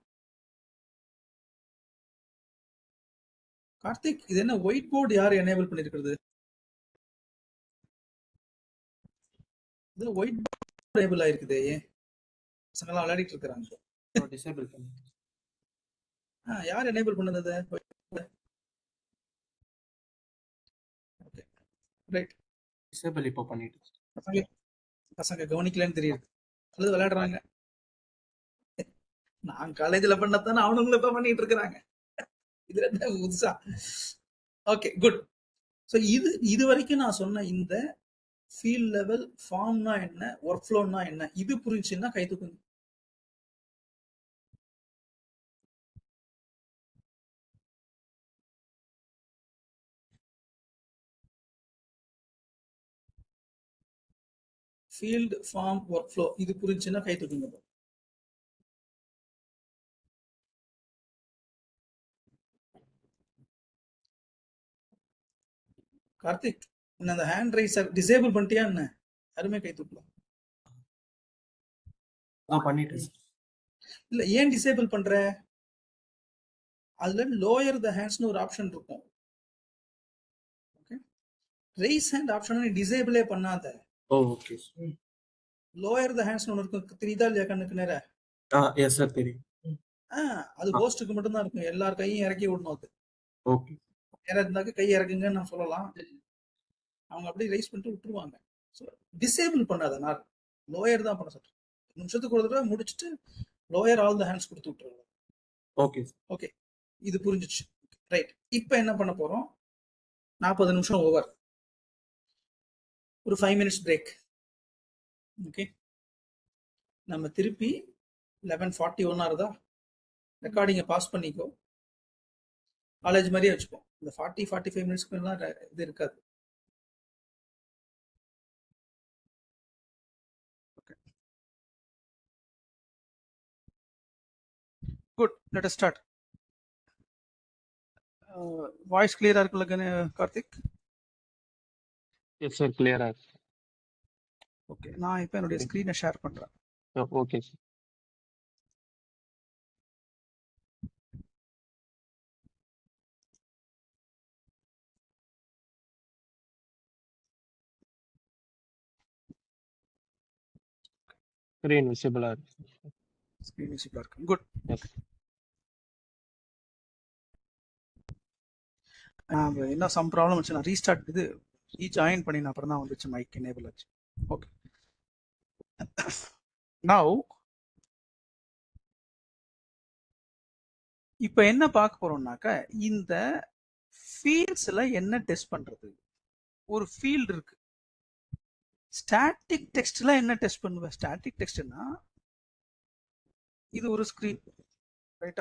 கார்த்திக் இது என்ன ஒயிட் போர்டு யார் எனேபிள் பண்ணிருக்கிறது இது ஒயிட் போர்டு எனேபிள் ஆயிருக்குதே ஏன் பசங்கெல்லாம் விளையாடிட்டு இருக்கிறாங்க டிசேபிள் பண்ணி ஆ, யார் எனேபிள் பண்ணது ஓகே ரைட் டிசேபிள் இப்போ பண்ணிட்டு பசங்க பசங்க கவனிக்கலன்னு தெரியுது அல்லது விளையாடுறாங்க நான் காலேஜ்ல பண்ணத்தானே அவனுங்களும் இப்ப பண்ணிட்டு இருக்கிறாங்க இதுல என்ன புதுசா ஓகே குட் ஸோ இது இது வரைக்கும் நான் சொன்ன இந்த ஃபீல்ட் லெவல் ஃபார்ம்னா என்ன ஒர்க் ஃப்ளோனா என்ன இது புரிஞ்சுன்னா கை தூக்குங்க ஃபீல்ட் ஃபார்ம் ஒர்க் ஃப்ளோ இது புரிஞ்சுன்னா கை தூக்குங்க கார்த்திக் என்ன அந்த ஹேண்ட் ரைசர் டிசேபிள் பண்ணிட்டியா என்ன யாருமே கை தூக்கலாம் ஆ பண்ணிட்டேன் சார் இல்ல ஏன் டிசேபிள் பண்ற அதுல லோயர் த ஹேண்ட்ஸ்னு ஒரு ஆப்ஷன் இருக்கும் ஓகே ரைஸ் ஹேண்ட் ஆப்ஷன் நீ டிசேபிளே பண்ணாத ஓ ஓகே லோயர் த ஹேண்ட்ஸ்னு ஒன்று இருக்கும் தெரியுதா இல்லையா கண்ணுக்கு நேர ஆ எஸ் சார் தெரியும் ஆ அது ஹோஸ்ட்டுக்கு மட்டும்தான் இருக்கும் எல்லார் கையும் இறக்கி விடணும் அது ஓகே நேரம் இருந்தாக்க கை இறக்குங்கன்னு நான் சொல்லலாம் அவங்க அப்படியே ரைஸ் பண்ணிட்டு விட்டுருவாங்க ஸோ டிசேபிள் பண்ணாத நான் லோயர் தான் பண்ண சொல்றேன் நிமிஷத்துக்கு ஒரு தடவை முடிச்சுட்டு லோயர் ஆல் த ஹேண்ட்ஸ் கொடுத்து விட்டுருவாங்க ஓகே ஓகே இது புரிஞ்சிச்சு ரைட் இப்போ என்ன பண்ண போறோம் நாற்பது நிமிஷம் ஓவர் ஒரு ஃபைவ் மினிட்ஸ் பிரேக் ஓகே நம்ம திருப்பி லெவன் ஃபார்ட்டி ஒன் ஆகுதா ரெக்கார்டிங்கை பாஸ் பண்ணிக்கோ காலேஜ் மாதிரியே வச்சுப்போம் இந்த ஃபார்ட்டி ஃபார்ட்டி ஃபைவ் மினிட்ஸ்க்கு எல்லாம் இது இருக்காது குட் லெட் ஸ்டார்ட் வாய்ஸ் கிளியரா இருக்குல்ல கணே- கார்த்திக் எஸ் சார் கிளியரா ஓகே நான் இப்போ என்னுடைய ஸ்க்ரீனை ஷேர் பண்றேன் ஓகே சார் ஸ்க்ரீன் விசிபிளா இருக்கு ஸ்க்ரீன் விசிபிளா இருக்கு குட் எஸ் என்ன சம் ப்ராப்ளம் வச்சு நான் ரீஸ்டார்ட் இது ரீஜாயின் பண்ணி நான் அப்புறம் தான் வந்துச்சு மைக் எனேபிள் ஆச்சு ஓகே நவ் இப்போ என்ன பார்க்க போறோம்னாக்க இந்த ஃபீல்ட்ஸ்ல என்ன டெஸ்ட் பண்றது ஒரு ஃபீல்டு இருக்கு ஸ்டாட்டிக் டெக்ஸ்ட்ல என்ன டெஸ்ட் பண்ணுவேன் ஸ்டாட்டிக் டெக்ஸ்ட்னா இது ஒரு ஸ்கிரீன் ரைட்டா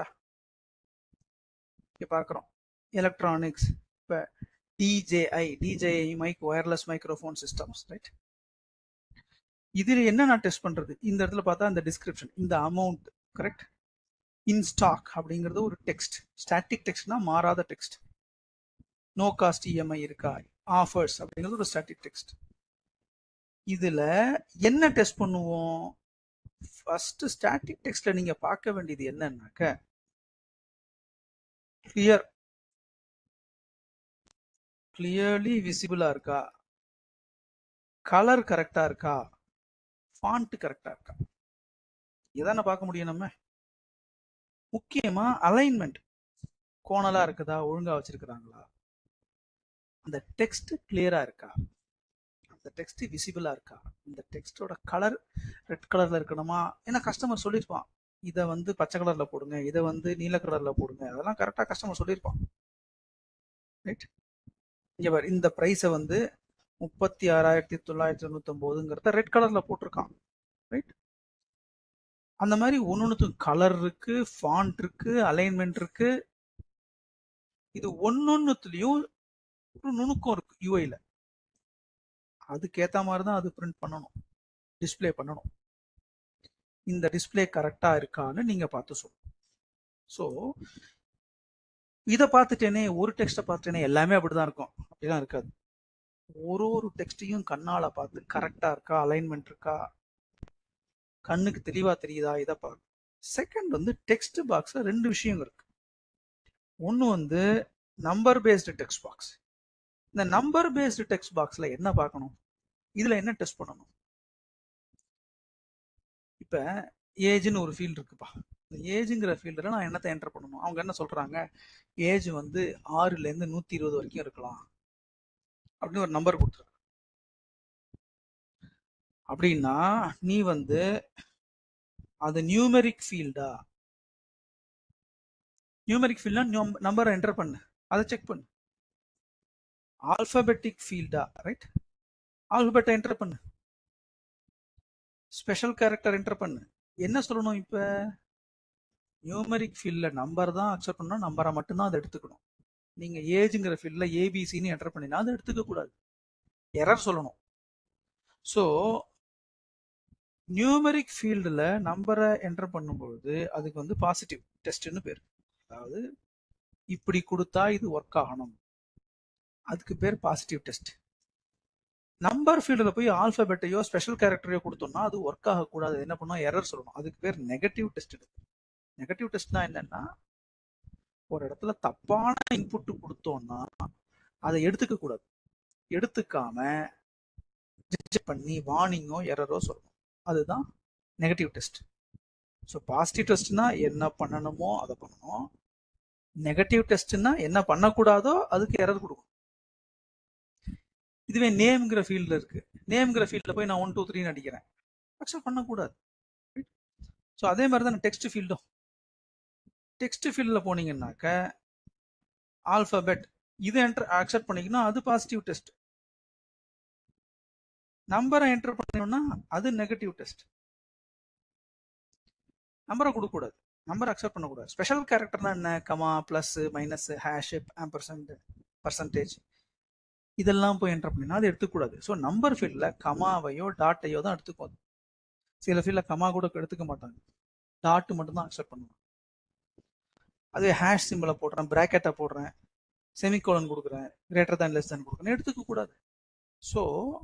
இங்க பார்க்குறோம் எலக்ட்ரானிக்ஸ் இப்போ DJI DJI mic wireless microphone systems right இதில் என்ன நான் டெஸ்ட் பண்றது இந்த இடத்துல பார்த்தா இந்த டிஸ்கிரிப்ஷன் இந்த அமௌண்ட் கரெக்ட் இன் ஸ்டாக் அப்படிங்கிறது ஒரு டெக்ஸ்ட் ஸ்டாட்டிக் டெக்ஸ்ட்னா மாறாத டெக்ஸ்ட் நோ காஸ்ட் இஎம்ஐ இருக்கா ஆஃபர்ஸ் அப்படிங்கிறது ஒரு ஸ்டாட்டிக் டெக்ஸ்ட் இதுல என்ன டெஸ்ட் பண்ணுவோம் ஃபர்ஸ்ட் ஸ்டாட்டிக் டெக்ஸ்ட்ல நீங்க பார்க்க வேண்டியது என்னன்னாக்க கிளியர் கிளியர்லி விசிபிளா இருக்கா கலர் கரெக்டா இருக்கா ஃபாண்ட் கரெக்டா இருக்கா இதான பார்க்க முடியும் நம்ம முக்கியமா அலைன்மெண்ட் கோணலா இருக்குதா ஒழுங்கா வச்சிருக்கிறாங்களா அந்த டெக்ஸ்ட் கிளியரா இருக்கா அந்த டெக்ஸ்ட் விசிபிளா இருக்கா இந்த டெக்ஸ்டோட கலர் ரெட் கலர்ல இருக்கணுமா ஏன்னா கஸ்டமர் சொல்லியிருப்பான் இதை வந்து பச்சை கலர்ல போடுங்க இதை வந்து நீல கலர்ல போடுங்க அதெல்லாம் கரெக்டா கஸ்டமர் சொல்லியிருப்பான் ரைட் இங்க பாரு இந்த ப்ரைஸை வந்து முப்பத்தி ஆறாயிரத்தி தொள்ளாயிரத்தி தொண்ணூத்தொன்பதுங்கிறத ரெட் கலர்ல போட்டிருக்கான் ரைட் அந்த மாதிரி ஒன்னொன்னுத்துக்கும் கலர் இருக்கு ஃபாண்ட் இருக்கு அலைன்மெண்ட் இருக்கு இது ஒன்னொன்னுத்துலயும் ஒரு நுணுக்கம் இருக்கு யூஐல அதுக்கேத்த மாதிரி தான் அது பிரிண்ட் பண்ணணும் டிஸ்ப்ளே பண்ணணும் இந்த டிஸ்ப்ளே கரெக்டா இருக்கான்னு நீங்க பார்த்து சொல்லணும் ஸோ இதை பார்த்துட்டேனே ஒரு டெக்ஸ்ட்டை பார்த்துட்டேனே எல்லாமே அப்படிதான் இருக்கும் அப்படிலாம் இருக்காது ஒரு ஒரு டெக்ஸ்டையும் கண்ணால பார்த்து கரெக்டா இருக்கா அலைன்மெண்ட் இருக்கா கண்ணுக்கு தெளிவா தெரியுதா இதை பார்க்க செகண்ட் வந்து டெக்ஸ்ட் பாக்ஸ்ல ரெண்டு விஷயம் இருக்கு ஒன்று வந்து நம்பர் பேஸ்டு டெக்ஸ்ட் பாக்ஸ் இந்த நம்பர் பேஸ்டு டெக்ஸ்ட் பாக்ஸ்ல என்ன பார்க்கணும் இதுல என்ன டெஸ்ட் பண்ணணும் இப்ப ஏஜ்னு ஒரு ஃபீல்டு இருக்குப்பா இந்த ஏஜுங்கிற ஃபீல்டில் நான் என்னத்தை என்டர் பண்ணணும் அவங்க என்ன சொல்றாங்க ஏஜ் வந்து ஆறுல இருந்து நூத்தி இருபது வரைக்கும் இருக்கலாம் அப்படின்னு ஒரு நம்பர் கொடுத்துரு அப்படின்னா நீ வந்து அது நியூமெரிக் ஃபீல்டா நியூமெரிக் ஃபீல்ட்னா நம்பரை என்டர் பண்ணு அதை செக் பண்ணு ஆல்பபெட்டிக் ஃபீல்டா ரைட் ஆல்பபெட்டை என்டர் பண்ணு ஸ்பெஷல் கேரக்டர் என்டர் பண்ணு என்ன சொல்லணும் இப்ப நியூமெரிக் ஃபீல்ட்ல நம்பர் தான் அக்செப்ட் பண்ணா நம்பரை மட்டும்தான் அதை எடுத்துக்கணும் நீங்க ஏஜுங்கிற ஃபீல்ட்ல ஏபிசின்னு என்டர் பண்ணினா அதை எடுத்துக்க கூடாது எரர் சொல்லணும் ஸோ நியூமெரிக் ஃபீல்டில் நம்பரை என்டர் பண்ணும்பொழுது அதுக்கு வந்து பாசிட்டிவ் டெஸ்ட்னு பேர் அதாவது இப்படி கொடுத்தா இது ஒர்க் ஆகணும் அதுக்கு பேர் பாசிட்டிவ் டெஸ்ட் நம்பர் ஃபீல்டில் போய் ஆல்பபெட்டையோ ஸ்பெஷல் கேரக்டரையோ கொடுத்தோம்னா அது ஒர்க் ஆகக்கூடாது என்ன பண்ணோம் எரர் சொல்லணும் அதுக்கு பேர் நெகட்டிவ் டெஸ்ட் நெகட்டிவ் டெஸ்ட்னா என்னன்னா ஒரு இடத்துல தப்பான இன்புட் கொடுத்தோம்னா அதை எடுத்துக்க கூடாது எடுத்துக்காம ரிஜெக்ட் பண்ணி வார்னிங்கோ எரரோ சொல்லணும் அதுதான் நெகட்டிவ் டெஸ்ட் ஸோ பாசிட்டிவ் டெஸ்ட்னா என்ன பண்ணணுமோ அதை பண்ணணும் நெகட்டிவ் டெஸ்ட்னா என்ன பண்ணக்கூடாதோ அதுக்கு எரர் கொடுக்கணும் இதுவே நேம்ங்கிற ஃபீல்டில் இருக்கு நேம்ங்கிற ஃபீல்டில் போய் நான் ஒன் டூ த்ரீன்னு அடிக்கிறேன் அக்செப்ட் பண்ணக்கூடாது ஸோ அதே மாதிரி தான் டெக்ஸ்ட் ஃபீல்டும் டெக்ஸ்ட் ஃபீல்டில் போனீங்கன்னாக்க ஆல்பபெட் இதை என்டர் அக்செப்ட் பண்ணிக்கணும் அது பாசிட்டிவ் டெஸ்ட் நம்பரை என்டர் பண்ணணும்னா அது நெகட்டிவ் டெஸ்ட் நம்பரை கொடுக்கக்கூடாது நம்பர் அக்செப்ட் பண்ணக்கூடாது ஸ்பெஷல் கேரக்டர்னா என்ன comma plus minus hash ampersand percentage இதெல்லாம் போய் என்டர் பண்ணினா அது எடுத்துக்கூடாது ஸோ நம்பர் ஃபீல்டில் கமாவையோ டாட்டையோ தான் எடுத்துக்கும் அது சில ஃபீல்டில் கமா கூட எடுத்துக்க மாட்டாங்க டாட் மட்டும் தான் அக்செப்ட் பண்ணுவாங்க அதே ஹேஷ் சிம்பிளை போடுறேன் ப்ராக்கெட்டை போடுறேன் செமிகோலன் கொடுக்குறேன் கிரேட்டர் தேன் லெஸ் தேன் கொடுக்குறேன் எடுத்துக்க கூடாது ஸோ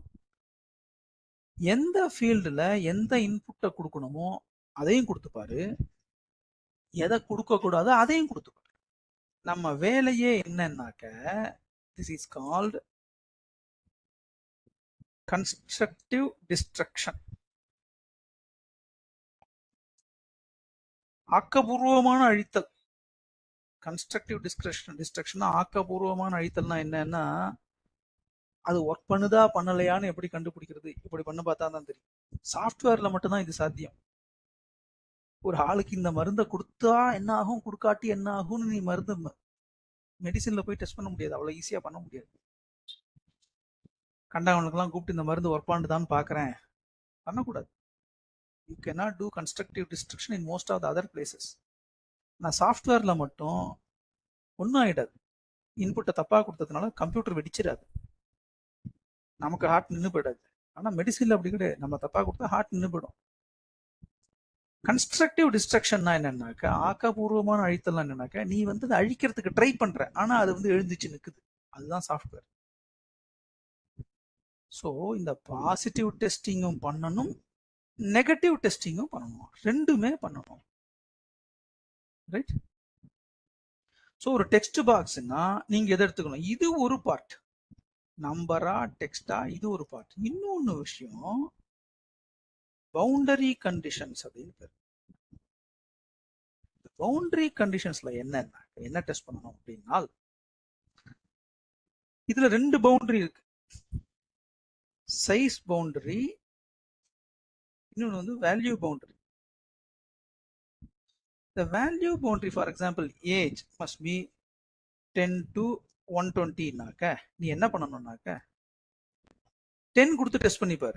எந்த ஃபீல்டில் எந்த இன்புட்டை கொடுக்கணுமோ அதையும் கொடுத்துப்பாரு எதை கொடுக்க கூடாதோ அதையும் கொடுத்துப்பாரு நம்ம வேலையே என்னன்னாக்க this is called constructive destruction ஆக்கபூர்வமான அழித்தல் கன்ஸ்ட்ரக்டிவ் டிஸ்கிரஷன் டிஸ்ட்ரக்ஷன் ஆக்கபூர்வமான அழித்தல்னா என்னன்னா அது ஒர்க் பண்ணுதா பண்ணலையான்னு எப்படி கண்டுபிடிக்கிறது இப்படி பண்ண பார்த்தா தான் தெரியும் சாஃப்ட்வேர்ல மட்டும்தான் இது சாத்தியம் ஒரு ஆளுக்கு இந்த மருந்தை கொடுத்தா என்ன ஆகும் கொடுக்காட்டி என்ன ஆகும்னு நீ மருந்து மெடிசின்ல போய் டெஸ்ட் பண்ண முடியாது அவ்வளவு ஈஸியா பண்ண முடியாது கண்டவனுக்கெல்லாம் கூப்பிட்டு இந்த மருந்து ஒர்க் பண்ணுதான்னு பாக்குறேன் பண்ணக்கூடாது you cannot do constructive destruction in most of the other places நான் சாஃப்ட்வேர்ல மட்டும் ஒன்றும் ஆயிடாது இன்புட்டை தப்பா கொடுத்ததுனால கம்ப்யூட்டர் வெடிச்சிடாது நமக்கு ஹார்ட் நின்று போயிடாது ஆனா மெடிசின்ல அப்படி கிடையாது நம்ம தப்பா கொடுத்தா ஹார்ட் நின்று போயிடும் கன்ஸ்ட்ரக்டிவ் டிஸ்ட்ரக்ஷன்னா என்னன்னாக்கா ஆக்கப்பூர்வமான அழித்தல்லாம் என்னன்னாக்கா நீ வந்து அதை அழிக்கிறதுக்கு ட்ரை பண்ற ஆனா அது வந்து எழுந்துச்சு நிக்குது அதுதான் சாஃப்ட்வேர் ஸோ இந்த பாசிட்டிவ் டெஸ்டிங்கும் பண்ணணும் நெகட்டிவ் டெஸ்டிங்கும் பண்ணணும் ரெண்டுமே பண்ணணும் ரைட் ஸோ ஒரு டெக்ஸ்ட் பாக்ஸ்னா நீங்க எதை எடுத்துக்கணும் இது ஒரு பார்ட் நம்பரா டெக்ஸ்டா இது ஒரு பார்ட் இன்னொன்னு விஷயம் பவுண்டரி கண்டிஷன்ஸ் அப்படின்னு பேர் பவுண்டரி கண்டிஷன்ஸ்ல என்னன்னா என்ன டெஸ்ட் பண்ணணும் அப்படின்னா இதுல ரெண்டு பவுண்டரி இருக்கு சைஸ் பவுண்டரி இன்னொன்று வந்து value boundary the value boundary for example age must be 10 to 120 நாக்க நீ என்ன பண்ணணும்னாக்க 10 கொடுத்து டெஸ்ட் பண்ணி பாரு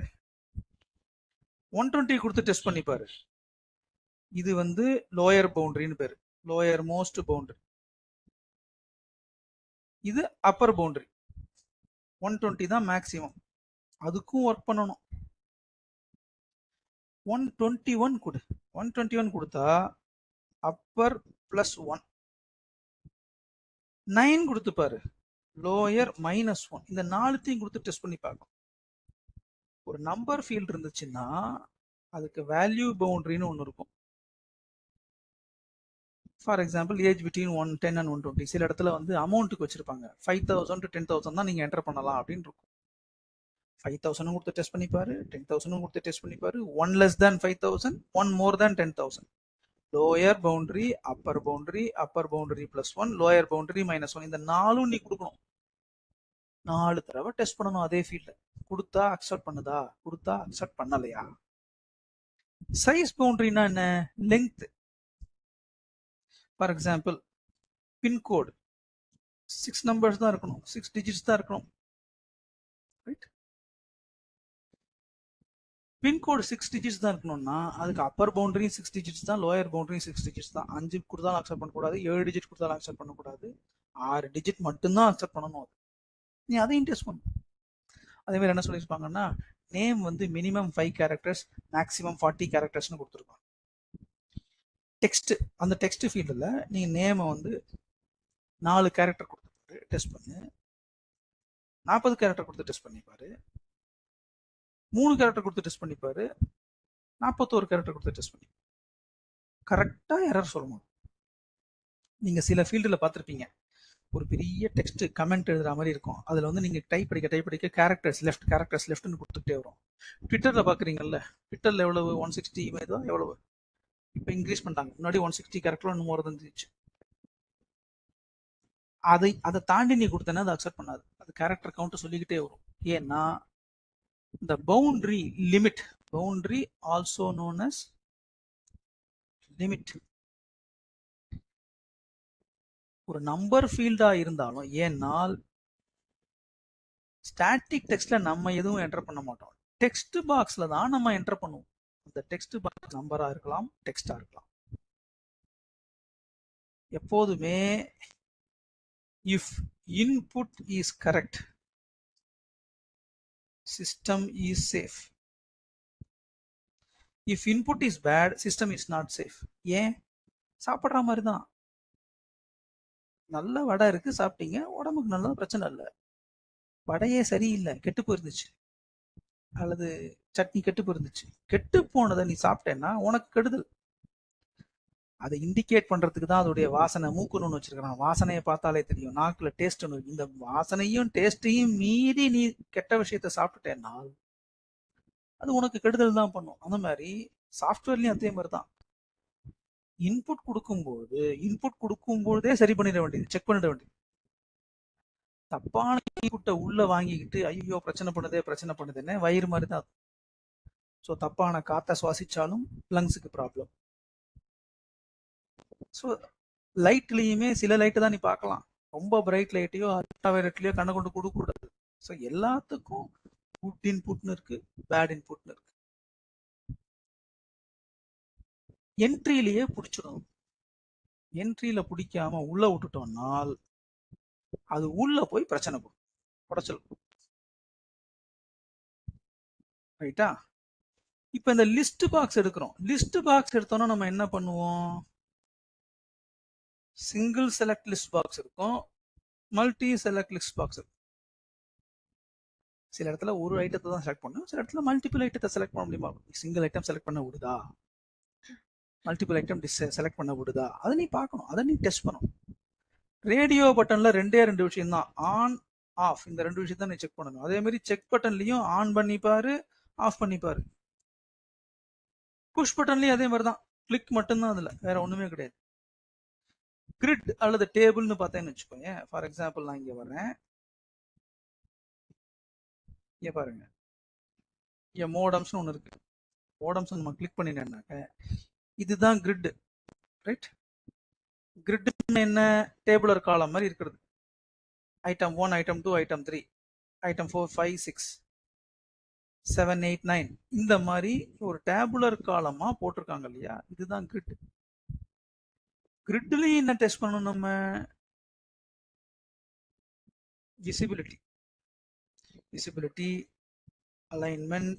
120 கொடுத்து டெஸ்ட் பண்ணி பாரு இது வந்து லோயர் பவுண்டரின்னு பேரு லோயர் மோஸ்ட் பவுண்டரி இது அப்பர் பவுண்டரி 120 தான் மேக்ஸிமம் அதுக்கும் ஒர்க் பண்ணணும் ஒன் டுவெண்ட்டி ஒன் கொடு ஒன் டுவெண்ட்டி ஒன் கொடுத்தா அப்பர் பிளஸ் ஒன் நைன் கொடுத்து பாரு லோயர் மைனஸ் ஒன் இந்த நாலுத்தையும் கொடுத்து டெஸ்ட் பண்ணி பார்க்கணும் ஒரு நம்பர் ஃபீல்டு இருந்துச்சுன்னா அதுக்கு வேல்யூ பவுண்டரின்னு ஒன்று இருக்கும் for example age between one ten and one twenty சில இடத்துல வந்து அமௌண்ட்டுக்கு வச்சிருப்பாங்க five thousand to ten thousand தான் நீங்கள் என்டர் பண்ணலாம் அப்படின்னு இருக்கும் ஃபைவ் தௌசண்டும் கொடுத்து டெஸ்ட் பண்ணிப்பாரு டென் தௌசண்டும் கொடுத்து டெஸ்ட் பண்ணிப்பாரு one less than five thousand one more than ten thousand lower boundary upper boundary upper boundary plus one lower boundary minus one இந்த நாலும் நீ கொடுக்கணும் நாலு தடவை டெஸ்ட் பண்ணணும் அதே ஃபீல்ட்ல கொடுத்தா அக்செப்ட் பண்ணுதா கொடுத்தா அக்செப்ட் பண்ணலையா சைஸ் பவுண்டரினா என்ன length for example pin code six numbers தான் இருக்கணும் சிக்ஸ் டிஜிட்ஸ் தான் இருக்கணும் ரைட் பின்கோடு சிக்ஸ் டிஜிட்ஸ் தான் இருக்கணும்னா அதுக்கு அப்பர் பவுண்டரியும் சிக்ஸ் டிஜிட்ஸ் தான் லோயர் பவுண்டரியும் சிக்ஸ் டிஜிட்ஸ் தான் அஞ்சு கொடுத்தாலும் அக்செப்ட் பண்ணக்கூடாது ஏழு டிஜிட் கொடுத்தாலும் அக்செப்ட் பண்ணக்கூடாது ஆறு டிஜிட் மட்டும்தான் அக்செப்ட் பண்ணணும் அது நீ அதையும் டெஸ்ட் பண்ணு அதே மாதிரி என்ன சொல்லியிருப்பாங்கன்னா நேம் வந்து minimum five characters maximum forty கேரக்டர்ஸ்னு கொடுத்துருப்பாங்க டெக்ஸ்ட் அந்த டெக்ஸ்ட் ஃபீல்டில் நீங்கள் நேமை வந்து நாலு கேரக்டர் கொடுத்து டெஸ்ட் பண்ணு நாற்பது கேரக்டர் கொடுத்து டெஸ்ட் பண்ணிப்பாரு மூணு கேரக்டர் கொடுத்து டெஸ்ட் பண்ணிப்பாரு நாற்பத்தோரு கேரக்டர் கொடுத்து டெஸ்ட் பண்ணி கரெக்டாக எரர் சொல்லணும் நீங்க சில ஃபீல்டில் பார்த்துருப்பீங்க ஒரு பெரிய டெக்ஸ்ட் கமெண்ட் எழுதுற மாதிரி இருக்கும் அதில் வந்து நீங்கள் டைப் படிக்க டைப் படிக்க கேரக்டர்ஸ் லெஃப்ட் கேரக்டர்ஸ் லெஃப்ட்னு கொடுத்துட்டே வரும் ட்விட்டரில் பார்க்குறீங்கல்ல ட்விட்டரில் எவ்வளவு ஒன் சிக்ஸ்டி தான் எவ்வளவு இப்போ இன்க்ரீஸ் பண்ணிட்டாங்க முன்னாடி ஒன் சிக்ஸ்டி கேரக்டர் ஒன்று மோர் இருந்துச்சு அதை அதை தாண்டி நீ கொடுத்தனா அதை அக்செப்ட் பண்ணாது அது கேரக்டர் கவுண்ட் சொல்லிக்கிட்டே வரும் ஏன்னா இந்த boundary limit boundary also known as limit ஒரு நம்பர் ஃபீல்டா இருந்தாலும் ஏன்னால் ஸ்டாட்டிக் டெக்ஸ்ட்ல நம்ம எதுவும் என்டர் பண்ண மாட்டோம் டெக்ஸ்ட் பாக்ஸ்ல தான் நம்ம என்டர் பண்ணுவோம் அந்த டெக்ஸ்ட் பாக்ஸ் நம்பரா இருக்கலாம் டெக்ஸ்டா இருக்கலாம் எப்போதுமே if input is correct system is safe. If input is bad, system is not safe. ஏன் சாப்பிட்ற மாதிரி தான் நல்ல வடை இருக்கு சாப்பிட்டீங்க உடம்புக்கு நல்ல பிரச்சனை இல்லை வடையே சரியில்லை கெட்டு போயிருந்துச்சு அல்லது சட்னி கெட்டு போயிருந்துச்சு கெட்டு போனதை நீ சாப்பிட்டேன்னா உனக்கு கெடுதல் அதை இண்டிகேட் பண்றதுக்கு தான் அதோடைய வாசனை மூக்குன்னு ஒன்று வச்சிருக்கிறான் வாசனையை பார்த்தாலே தெரியும் நாக்குல டேஸ்ட் ஒன்று இந்த வாசனையும் டேஸ்டையும் மீறி நீ கெட்ட விஷயத்த சாப்பிட்டுட்டேன்னா அது உனக்கு கெடுதல் தான் பண்ணும் அந்த மாதிரி சாஃப்ட்வேர்லயும் அதே மாதிரி தான் இன்புட் கொடுக்கும்போது இன்புட் கொடுக்கும்போதே சரி பண்ணிட வேண்டியது செக் பண்ணிட வேண்டியது தப்பான இன்புட்டை உள்ள வாங்கிக்கிட்டு ஐயோ பிரச்சனை பண்ணுதே பிரச்சனை பண்ணுதுன்னு வயிறு மாதிரி தான் ஸோ தப்பான காத்தை சுவாசிச்சாலும் லங்ஸுக்கு ப்ராப்ளம் ஸோ லைட்லேயுமே சில லைட்டு தான் நீ பார்க்கலாம் ரொம்ப பிரைட் லைட்டையோ அல்ட்ரா வயலட்லையோ கண்ணை கொண்டு கொடுக்கக்கூடாது ஸோ எல்லாத்துக்கும் குட் இன்புட்னு இருக்கு பேட் இன்புட்னு இருக்கு என்ட்ரியிலேயே பிடிச்சிடும் என்ட்ரியில பிடிக்காம உள்ள விட்டுட்டோம்னால் அது உள்ள போய் பிரச்சனை கொடுக்கும் குடைச்சல் ரைட்டா இப்போ இந்த லிஸ்ட் பாக்ஸ் எடுக்கிறோம் லிஸ்ட் பாக்ஸ் எடுத்தோம்னா நம்ம என்ன பண்ணுவோம் சிங்கிள் செலக்ட் லிஸ்ட் பாக்ஸ் இருக்கும் மல்டி செலக்ட் லிஸ்ட் பாக்ஸ் இருக்கும் சில இடத்துல ஒரு ஐட்டத்தை தான் செலக்ட் பண்ணும் சில இடத்துல மல்டிபிள் ஐட்டத்தை செலக்ட் பண்ண முடியுமா சிங்கிள் ஐட்டம் செலக்ட் பண்ண விடுதா மல்டிபிள் ஐட்டம் செலக்ட் பண்ண விடுதா அதை நீ பார்க்கணும் அதை நீ டெஸ்ட் பண்ணணும் ரேடியோ பட்டன்ல ரெண்டே ரெண்டு விஷயம் தான் ஆன் ஆஃப் இந்த ரெண்டு விஷயம் தான் நீ செக் பண்ணணும் அதே மாதிரி செக் பட்டன்லயும் ஆன் பண்ணிப்பாரு ஆஃப் பண்ணிப்பாரு புஷ் பட்டன்லயும் அதே மாதிரி தான் கிளிக் மட்டும்தான் அதுல வேற ஒண்ணுமே கிடையாது கிரிட் அல்லது டேபிள்னு பார்த்தேன்னு வச்சுக்கோங்க ஃபார் எக்ஸாம்பிள் நான் இங்க வரேன் இங்க பாருங்க இங்க மோடம்ஸ்னு ஒன்று இருக்கு மோடம்ஸ் நம்ம கிளிக் பண்ணினேன்னாக்க இதுதான் கிரிட் ரைட் கிரிட்னு என்ன டேபிளர் காலம் மாதிரி இருக்கிறது item one item two item three item four five six seven eight nine இந்த மாதிரி ஒரு டேபுலர் காலமா போட்டிருக்காங்க இல்லையா இதுதான் கிரிட் கிரிட்லயும் என்ன டெஸ்ட் பண்ணணும் நம்ம விசிபிலிட்டி விசிபிலிட்டி அலைன்மெண்ட்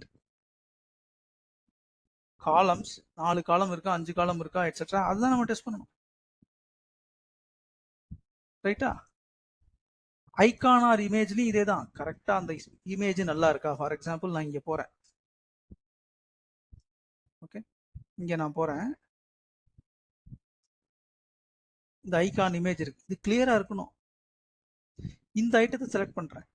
காலம்ஸ் நாலு காலம் இருக்கா அஞ்சு காலம் இருக்கா எட்ஸெட்ரா அதுதான் நம்ம டெஸ்ட் பண்ணணும் ரைட்டா ஐகான் ஆர் இமேஜ்லயும் இதே தான் கரெக்டா அந்த இமேஜ் நல்லா இருக்கா ஃபார் எக்ஸாம்பிள் நான் இங்க போறேன் ஓகே இங்க நான் போறேன் இந்த ஐகான் இமேஜ் இருக்கு இது கிளியரா இருக்கணும் இந்த ஐட்டத்தை செலக்ட் பண்றேன்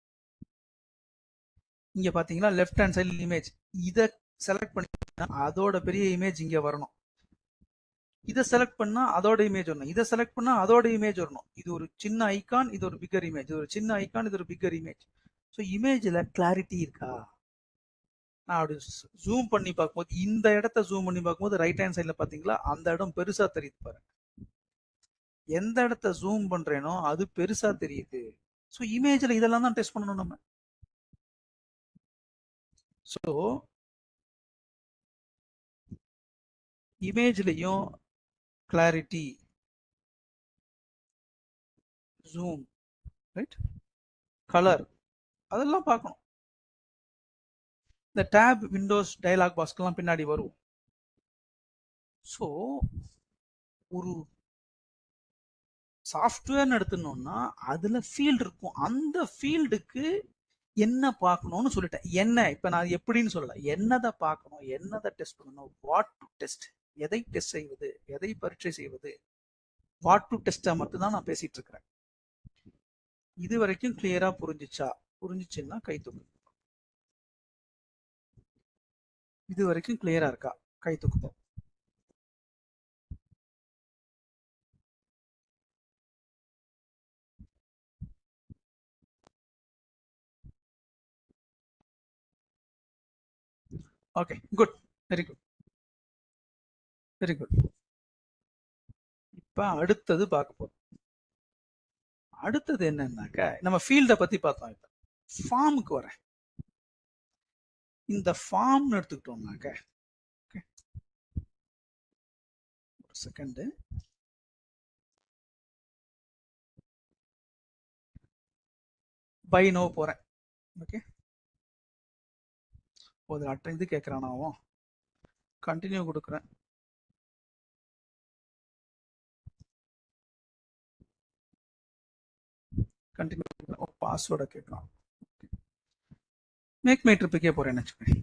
இங்க பாத்தீங்கன்னா லெஃப்ட் ஹேண்ட் சைடு இமேஜ் இதை செலக்ட் பண்ணி அதோட பெரிய இமேஜ் இங்க வரணும் இதை செலக்ட் பண்ணா அதோட இமேஜ் வரணும் இதை செலக்ட் பண்ணா அதோட இமேஜ் வரணும் இது ஒரு சின்ன ஐகான் இது ஒரு பிக்கர் இமேஜ் இது ஒரு சின்ன ஐகான் இது ஒரு பிக்கர் இமேஜ் ஸோ இமேஜ்ல கிளாரிட்டி இருக்கா நான் அப்படி ஜூம் பண்ணி பார்க்கும்போது இந்த இடத்த ஜூம் பண்ணி பார்க்கும்போது ரைட் ஹேண்ட் சைடில் பார்த்தீங்களா அந்த இடம் பெருசா தெரியுது பாருங்க எந்த இடத்த ஜூம் பண்றேனோ அது பெருசா தெரியுது ஸோ இமேஜ்ல இதெல்லாம் தான் டெஸ்ட் பண்ணணும் நம்ம ஸோ இமேஜ்லையும் கிளாரிட்டி ஜூம் ரைட் கலர் அதெல்லாம் பார்க்கணும் இந்த டேப் விண்டோஸ் டயலாக் பாக்ஸ்க்கெல்லாம் பின்னாடி வரும் ஸோ ஒரு சாஃப்ட்வேர்னு எடுத்துனோம்னா அதுல ஃபீல்டு இருக்கும் அந்த ஃபீல்டுக்கு என்ன பார்க்கணும்னு சொல்லிட்டேன் என்ன இப்ப நான் எப்படின்னு சொல்லல என்னதை பார்க்கணும் என்னதை டெஸ்ட் பண்ணணும் வாட் டு டெஸ்ட் எதை டெஸ்ட் செய்வது எதை பரீட்சை செய்வது வாட் டு டெஸ்டா மட்டும்தான் நான் பேசிட்டு இருக்கிறேன் இது வரைக்கும் கிளியரா புரிஞ்சிச்சா புரிஞ்சிச்சுன்னா கை தூக்கு இது வரைக்கும் கிளியரா இருக்கா கை தூக்கு okay good very good very good இப்ப அடுத்தது பார்க்க போறோம் அடுத்தது என்னன்னாக்க நம்ம ஃபீல்டை பத்தி பார்த்தோம் இப்ப ஃபார்முக்கு வரேன் இந்த ஃபார்ம்னு எடுத்துக்கிட்டோம்னாக்க okay. ஒரு செகண்ட் பை நோ போறேன் ஓகே ஒரு அட்டை இது கேட்குறானாவும் கண்டினியூ கொடுக்குறேன் கண்டினியூ கொடுக்குறேன் பாஸ்வேர்டை கேட்குறான் மேக் மை ட்ரிப்புக்கே போகிறேன்னு வச்சுக்கோங்க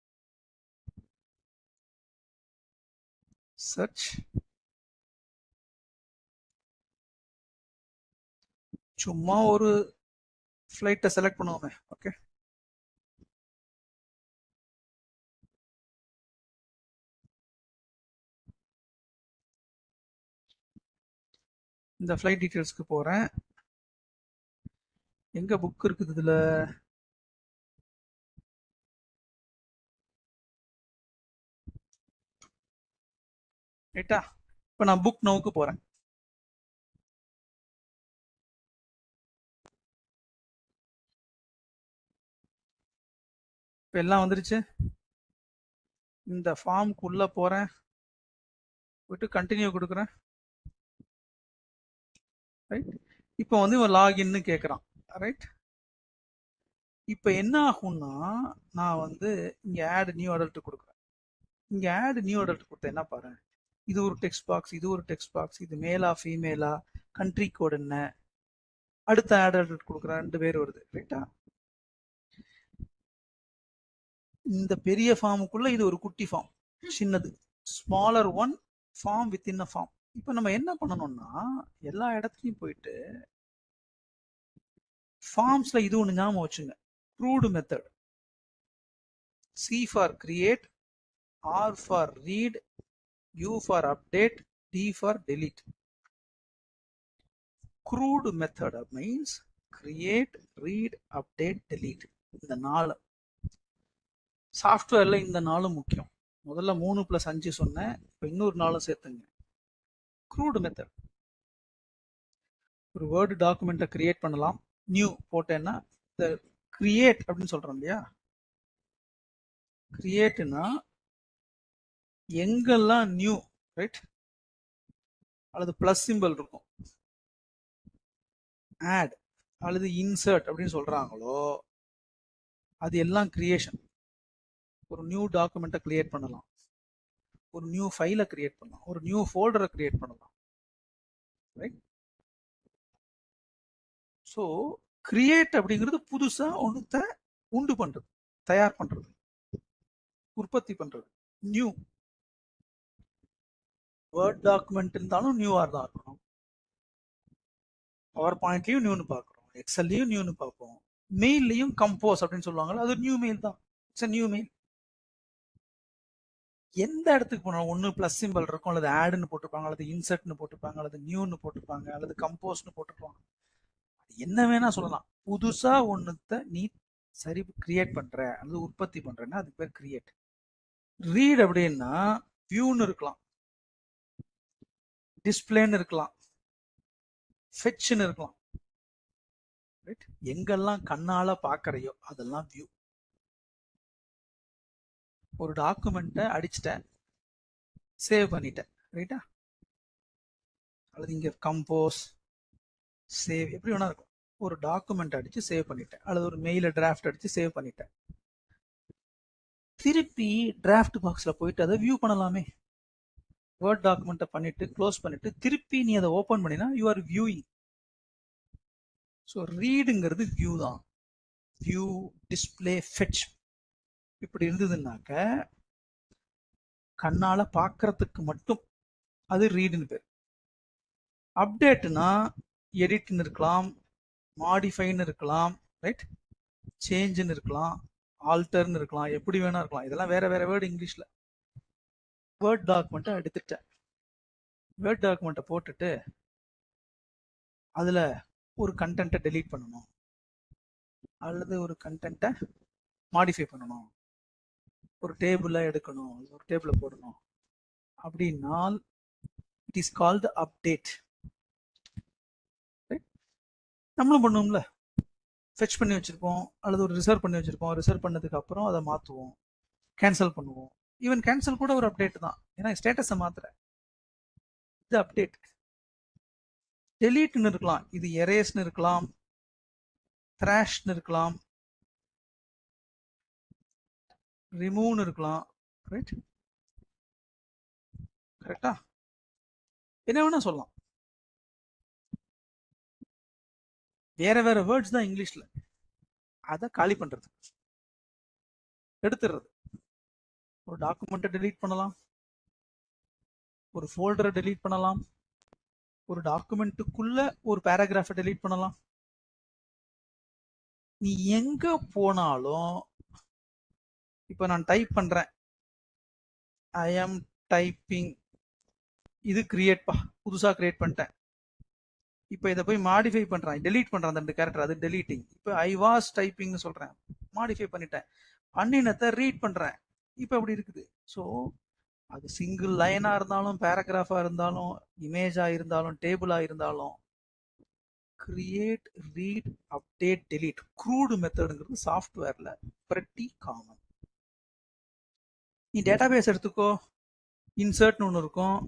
சர்ச் சும்மா ஒரு ஃப்ளைட்டை செலக்ட் பண்ணுவோமே ஓகே இந்த ஃப்ளைட் டீட்டெயில்ஸ்க்கு போகிறேன் எங்கே புக் இருக்குது இதில் ரைட்டா இப்போ நான் புக் நோவுக்கு போறேன் இப்போ எல்லாம் வந்துருச்சு இந்த ஃபார்முக்குள்ள போறேன் போயிட்டு கண்டினியூ கொடுக்குறேன் ரைட் இப்போ வந்து இவன் லாகின்னு கேட்குறான் ரைட் இப்போ என்ன ஆகும்னா நான் வந்து இங்கே ஆட் நியூ அடல்ட் கொடுக்குறேன் இங்கே ஆட் நியூ அடல்ட் கொடுத்தேன் என்ன பாரு இது ஒரு டெக்ஸ்ட் பாக்ஸ் இது ஒரு டெக்ஸ்ட் பாக்ஸ் இது மேலா ஃபீமேலா கண்ட்ரி கோட் என்ன அடுத்த ஆட் அடல்ட் கொடுக்குறேன் ரெண்டு பேர் வருது ரைட்டா இந்த பெரிய ஃபார்முக்குள்ள இது ஒரு குட்டி ஃபார்ம் சின்னது smaller one form with in a form இப்போ நம்ம என்ன பண்ணணும்னா எல்லா இடத்துலையும் போயிட்டு ஃபார்ம்ஸ்ல இது ஒன்று ஞாபகம் வச்சுங்க CRUD method C for create R for read U for update D for delete CRUD method means create read update delete இந்த நாலு சாஃப்ட்வேர்ல இந்த நாளும் முக்கியம் முதல்ல மூணு பிளஸ் அஞ்சு சொன்னேன் இப்போ இன்னொரு நாளும் சேர்த்துங்க க்ரூடு மெத்தட் ஒரு வேர்டு டாக்குமெண்ட்டை கிரியேட் பண்ணலாம் நியூ போட்டேன்னா இந்த கிரியேட் அப்படின்னு சொல்றோம் இல்லையா கிரியேட்னா எங்கெல்லாம் நியூ ரைட் அல்லது பிளஸ் சிம்பிள் இருக்கும் ஆட் அல்லது இன்சர்ட் அப்படின்னு சொல்றாங்களோ அது எல்லாம் கிரியேஷன் ஒரு நியூ டாக்குமெண்ட்டை கிரியேட் பண்ணலாம் ஒரு நியூ ஃபைலை கிரியேட் பண்ணலாம் ஒரு நியூ ஃபோல்டரை கிரியேட் பண்ணலாம் ரைட் ஸோ கிரியேட் அப்படிங்கிறது புதுசா ஒன்றத்தை உண்டு பண்றது தயார் பண்றது உற்பத்தி பண்றது நியூ வேர்ட் டாக்குமெண்ட் இருந்தாலும் நியூவாக தான் இருக்கணும் பவர் பாயிண்ட்லயும் நியூன்னு பார்க்குறோம் எக்ஸல்லையும் நியூன்னு பார்ப்போம் மெயில்லையும் கம்போஸ் அப்படின்னு சொல்லுவாங்கல்ல அது நியூ மெயில் தான் இட்ஸ் நியூ மெயில் எந்த இடத்துக்கு போனாலும் ஒன்று ப்ளஸ் சிம்பிள் இருக்கும் அல்லது ஆடுன்னு போட்டிருப்பாங்க அல்லது இன்சர்ட்னு போட்டிருப்பாங்க அல்லது நியூன்னு போட்டிருப்பாங்க அல்லது கம்போஸ்னு போட்டிருப்பாங்க அது என்ன வேணா சொல்லலாம் புதுசா ஒன்றுத்த நீ சரி கிரியேட் பண்ற அல்லது உற்பத்தி பண்றேன்னா அதுக்கு பேர் கிரியேட் ரீட் அப்படின்னா வியூன்னு இருக்கலாம் டிஸ்பிளேன்னு இருக்கலாம் ஃபெட்ச்னு இருக்கலாம் ரைட் எங்கெல்லாம் கண்ணால பாக்குறையோ அதெல்லாம் வியூ ஒரு டாக்குமெண்ட்டை அடிச்சிட்டேன் சேவ் பண்ணிட்டேன் ரைட்டா அல்லது இங்க கம்போஸ் சேவ் எப்படி வேணா இருக்கும் ஒரு டாக்குமெண்ட் அடிச்சு சேவ் பண்ணிட்டேன் அல்லது ஒரு மெயில டிராஃப்ட் அடிச்சு சேவ் பண்ணிட்டேன் திருப்பி டிராஃப்ட் பாக்ஸ்ல போயிட்டு அதை வியூ பண்ணலாமே வேர்ட் டாக்குமெண்ட்டை பண்ணிட்டு க்ளோஸ் பண்ணிட்டு திருப்பி நீ அதை ஓபன் பண்ணினா யூ ஆர் வியூயிங் ஸோ ரீடுங்கிறது வியூ தான் வியூ டிஸ்பிளே ஃபெட்ச் இப்படி இருந்ததுன்னாக்க கண்ணால பார்க்கறதுக்கு மட்டும் அது ரீடுன்னு பேர் அப்டேட்னா எடிட்னு இருக்கலாம் மாடிஃபைன்னு இருக்கலாம் ரைட் சேஞ்சுன்னு இருக்கலாம் ஆல்டர்னு இருக்கலாம் எப்படி வேணா இருக்கலாம் இதெல்லாம் வேற வேற வேர்டு இங்கிலீஷ்ல வேர்ட் டாக்குமெண்ட்டை எடுத்துட்டேன் வேர்ட் டாக்குமெண்ட்டை போட்டுட்டு அதில் ஒரு கண்டென்ட்டை டெலீட் பண்ணணும் அல்லது ஒரு கண்டென்ட்டை மாடிஃபை பண்ணணும் ஒரு டேபிளை எடுக்கணும் ஒரு டேபிளை போடணும் அப்படின்னால் இட் இஸ் கால்டு அப்டேட் நம்மளும் பண்ணுவோம்ல ஃபெச் பண்ணி வச்சிருப்போம் அல்லது ஒரு ரிசர்வ் பண்ணி வச்சிருப்போம் ரிசர்வ் பண்ணதுக்கு அப்புறம் அதை மாற்றுவோம் கேன்சல் பண்ணுவோம் ஈவன் கேன்சல் கூட ஒரு அப்டேட் தான் ஏன்னா ஸ்டேட்டஸை மாத்துற இது அப்டேட் டெலீட்னு இருக்கலாம் இது எரேஸ்னு இருக்கலாம் த்ராஷ்னு இருக்கலாம் ரிமூவ்னு இருக்கலாம் ரைட் கரெக்டா என்ன வேணா சொல்லலாம் வேற வேற வேர்ட்ஸ் தான் இங்கிலீஷ்ல அதை காலி பண்றது எடுத்துடுறது ஒரு டாக்குமெண்ட்டை டெலீட் பண்ணலாம் ஒரு ஃபோல்டரை டெலீட் பண்ணலாம் ஒரு டாக்குமெண்ட்டுக்குள்ள ஒரு பேராகிராஃபை டெலீட் பண்ணலாம் நீ எங்க போனாலும் இப்போ நான் டைப் பண்றேன் ஐ ஆம் டைப்பிங் இது கிரியேட்பா புதுசா கிரியேட் பண்ணிட்டேன் இப்போ இதை போய் மாடிஃபை பண்றேன் டெலீட் பண்றேன் அந்த ரெண்டு கேரக்டர் அது டெலீட்டிங் இப்போ ஐ வாஸ் டைப்பிங்னு சொல்றேன் மாடிஃபை பண்ணிட்டேன் பண்ணினத்தை ரீட் பண்றேன் இப்போ அப்படி இருக்குது ஸோ அது சிங்கிள் லைனா இருந்தாலும் பேராகிராஃபா இருந்தாலும் இமேஜா இருந்தாலும் டேபிளா இருந்தாலும் create read update delete CRUD மெத்தடுங்கிறது சாஃப்ட்வேர்ல pretty காமன் நீ டேட்டாபேஸ் எடுத்துக்கோ இன்சர்ட்னு ஒன்று இருக்கும்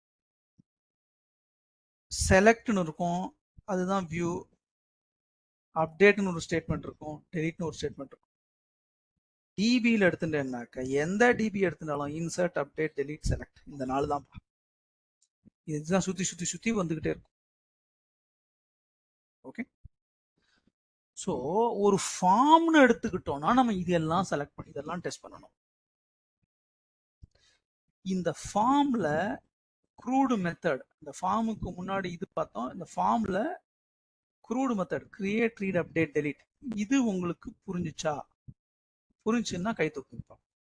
செலக்ட்னு இருக்கும் அதுதான் வியூ அப்டேட்னு ஒரு ஸ்டேட்மெண்ட் இருக்கும் டெலிட்னு ஒரு ஸ்டேட்மெண்ட் இருக்கும் டிபியில் எடுத்துட்டேன்னாக்க எந்த டிபி எடுத்துட்டாலும் இன்சர்ட் அப்டேட் delete செலக்ட் இந்த நாலு தான் இதுதான் சுத்தி சுத்தி சுத்தி வந்துகிட்டே இருக்கும் ஓகே ஸோ ஒரு ஃபார்ம்னு எடுத்துக்கிட்டோம்னா நம்ம இதெல்லாம் செலக்ட் பண்ணி இதெல்லாம் டெஸ்ட் பண்ணணும் இந்த ஃபார்ம்ல க்ரூடு மெத்தட் இந்த ஃபார்முக்கு முன்னாடி இது பார்த்தோம் இந்த ஃபார்ம்ல CRUD method create read update delete இது உங்களுக்கு புரிஞ்சுச்சா புரிஞ்சுன்னா கை தூக்குப்பா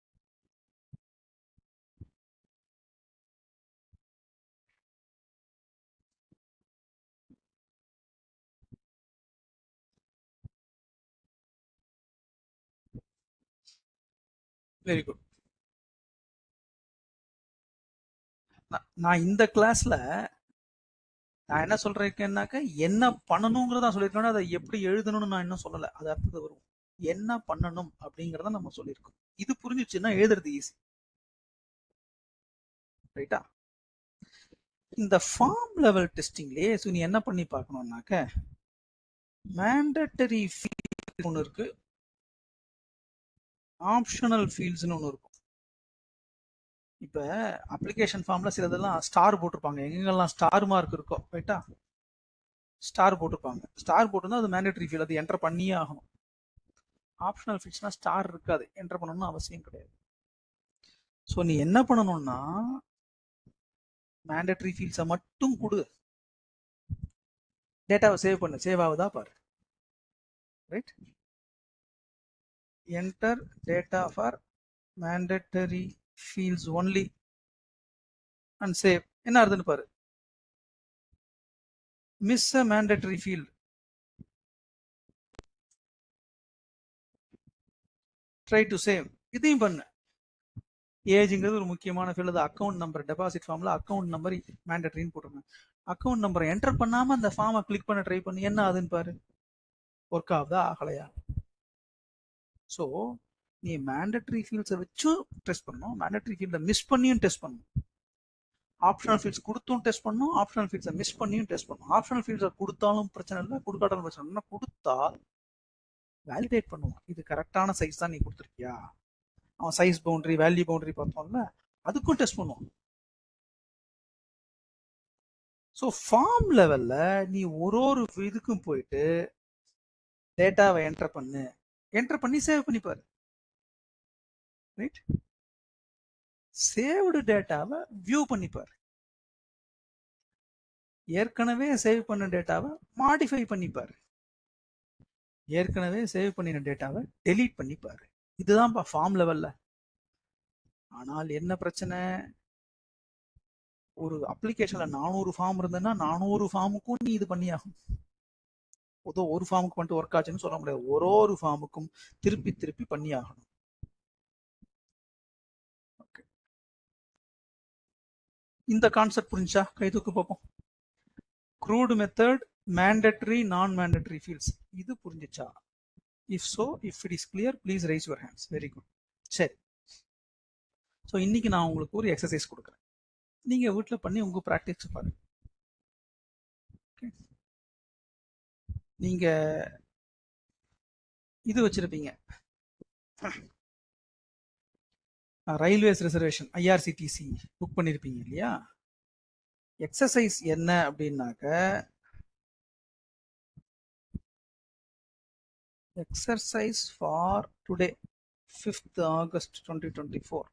வெரி குட் நான் இந்த கிளாஸ்ல நான் என்ன சொல்றேன்னாக்க என்ன பண்ணணுங்கிறத சொல்லியிருக்கேன் அதை எப்படி எழுதணும்னு நான் இன்னும் சொல்லல அது அடுத்தது வரும் என்ன பண்ணணும் அப்படிங்கறத நம்ம சொல்லியிருக்கோம் இது புரிஞ்சுச்சுன்னா எழுதுறது ஈஸி ரைட்டா இந்த ஃபார்ம் லெவல் டெஸ்டிங்லயே ஸோ நீ என்ன பண்ணி பார்க்கணும்னாக்க மேண்டட்டரி ஃபீல்ட் ஒன்று இருக்கு ஆப்ஷனல் ஃபீல்ட்ஸ்னு ஒன்று இருக்கும் இப்போ அப்ளிகேஷன் ஃபார்ம்ல சிலதெல்லாம் ஸ்டார் போட்டிருப்பாங்க எங்கெங்கெல்லாம் ஸ்டார் மார்க் இருக்கோ ரைட்டா ஸ்டார் போட்டிருப்பாங்க ஸ்டார் போட்டிருந்தா அது மேண்டட்டரி ஃபீல்ட் அது என்டர் பண்ணியே ஆகணும் ஆப்ஷனல் ஃபீல்ட்ஸ்னா ஸ்டார் இருக்காது என்டர் பண்ணணும்னு அவசியம் கிடையாது ஸோ நீ என்ன பண்ணணும்னா மேண்டட்டரி ஃபீல்ட்ஸை மட்டும் கொடு டேட்டாவை சேவ் பண்ணு சேவ் ஆகுதா பாரு right enter data for mandatory fields only and save என்ன அர்த்தம்னு பாரு miss a mandatory field try to save இதையும் பண்ணு ஏஜ்ங்கிறது ஒரு முக்கியமான ஃபீல்டு அக்கௌண்ட் நம்பர் டெபாசிட் ஃபார்ம்ல அக்கௌண்ட் நம்பர் மேண்டட்டரின்னு போட்டிருங்க அக்கௌண்ட் நம்பரை என்டர் பண்ணாம அந்த ஃபார்மை கிளிக் பண்ண ட்ரை பண்ணி என்ன ஆகுதுன்னு பாரு ஒர்க் ஆகுதா ஆகலையா ஸோ நீ மேண்டட்டரி ஃபீல்ட்ஸை வச்சும் டெஸ்ட் பண்ணணும் மேண்டட்டரி ஃபீல்டை மிஸ் பண்ணியும் டெஸ்ட் பண்ணணும் ஆப்ஷனல் ஃபீல்ட்ஸ் கொடுத்தும் டெஸ்ட் பண்ணணும் ஆப்ஷனல் ஃபீல்ட்ஸை மிஸ் பண்ணியும் டெஸ்ட் பண்ணணும் ஆப்ஷனல் ஃபீல்ட்ஸை கொடுத்தாலும் பிரச்சனை இல்லை கொடுக்காட்டாலும் பிரச்சனை இல்லை கொடுத்தா வேலிடேட் பண்ணுவான் இது கரெக்டான சைஸ் தான் நீ கொடுத்துருக்கியா அவன் சைஸ் பவுண்டரி வேல்யூ பவுண்டரி பார்த்தோம்ல அதுக்கும் டெஸ்ட் பண்ணுவான் ஸோ ஃபார்ம் லெவல்ல நீ ஒரு ஒரு இதுக்கும் போயிட்டு டேட்டாவை என்டர் பண்ணு என்டர் பண்ணி சேவ் பண்ணிப்பாரு ரைட் சேவ்டு டேட்டாவை வியூ பண்ணிப்பார் ஏற்கனவே சேவ் பண்ண டேட்டாவை மாடிஃபை பண்ணிப்பார் ஏற்கனவே சேவ் பண்ணின டேட்டாவை டெலீட் பண்ணிப்பார் இதுதான் ஃபார்ம் லெவல்ல ஆனால் என்ன பிரச்சனை ஒரு அப்ளிகேஷன்ல நானூறு ஃபார்ம் இருந்ததுன்னா நானூறு ஃபார்முக்கும் நீ இது பண்ணியாகும் ஏதோ ஒரு ஃபார்முக்கு பண்ணிட்டு ஒர்க் ஆச்சுன்னு சொல்ல முடியாது ஒரு ஒரு ஃபார்முக்கும் திருப்பி திருப்பி பண்ணி ஆகணும் இந்த கான்செப்ட் புரிஞ்சா கை தூக்கு பார்ப்போம் CRUD method mandatory non mandatory fields இது புரிஞ்சுச்சா if so if it is clear please raise your hands very good சரி ஸோ இன்னைக்கு நான் உங்களுக்கு ஒரு எக்ஸசைஸ் கொடுக்குறேன் நீங்க வீட்டில் பண்ணி உங்க ப்ராக்டிஸ் பாருங்க நீங்க இது வச்சிருப்பீங்க ரயில்வேஸ் ரிசர்வேஷன் ஐஆர்சிடிசி புக் பண்ணியிருப்பீங்க இல்லையா எக்ஸசைஸ் என்ன அப்படின்னாக்க exercise for today fifth August twenty twenty four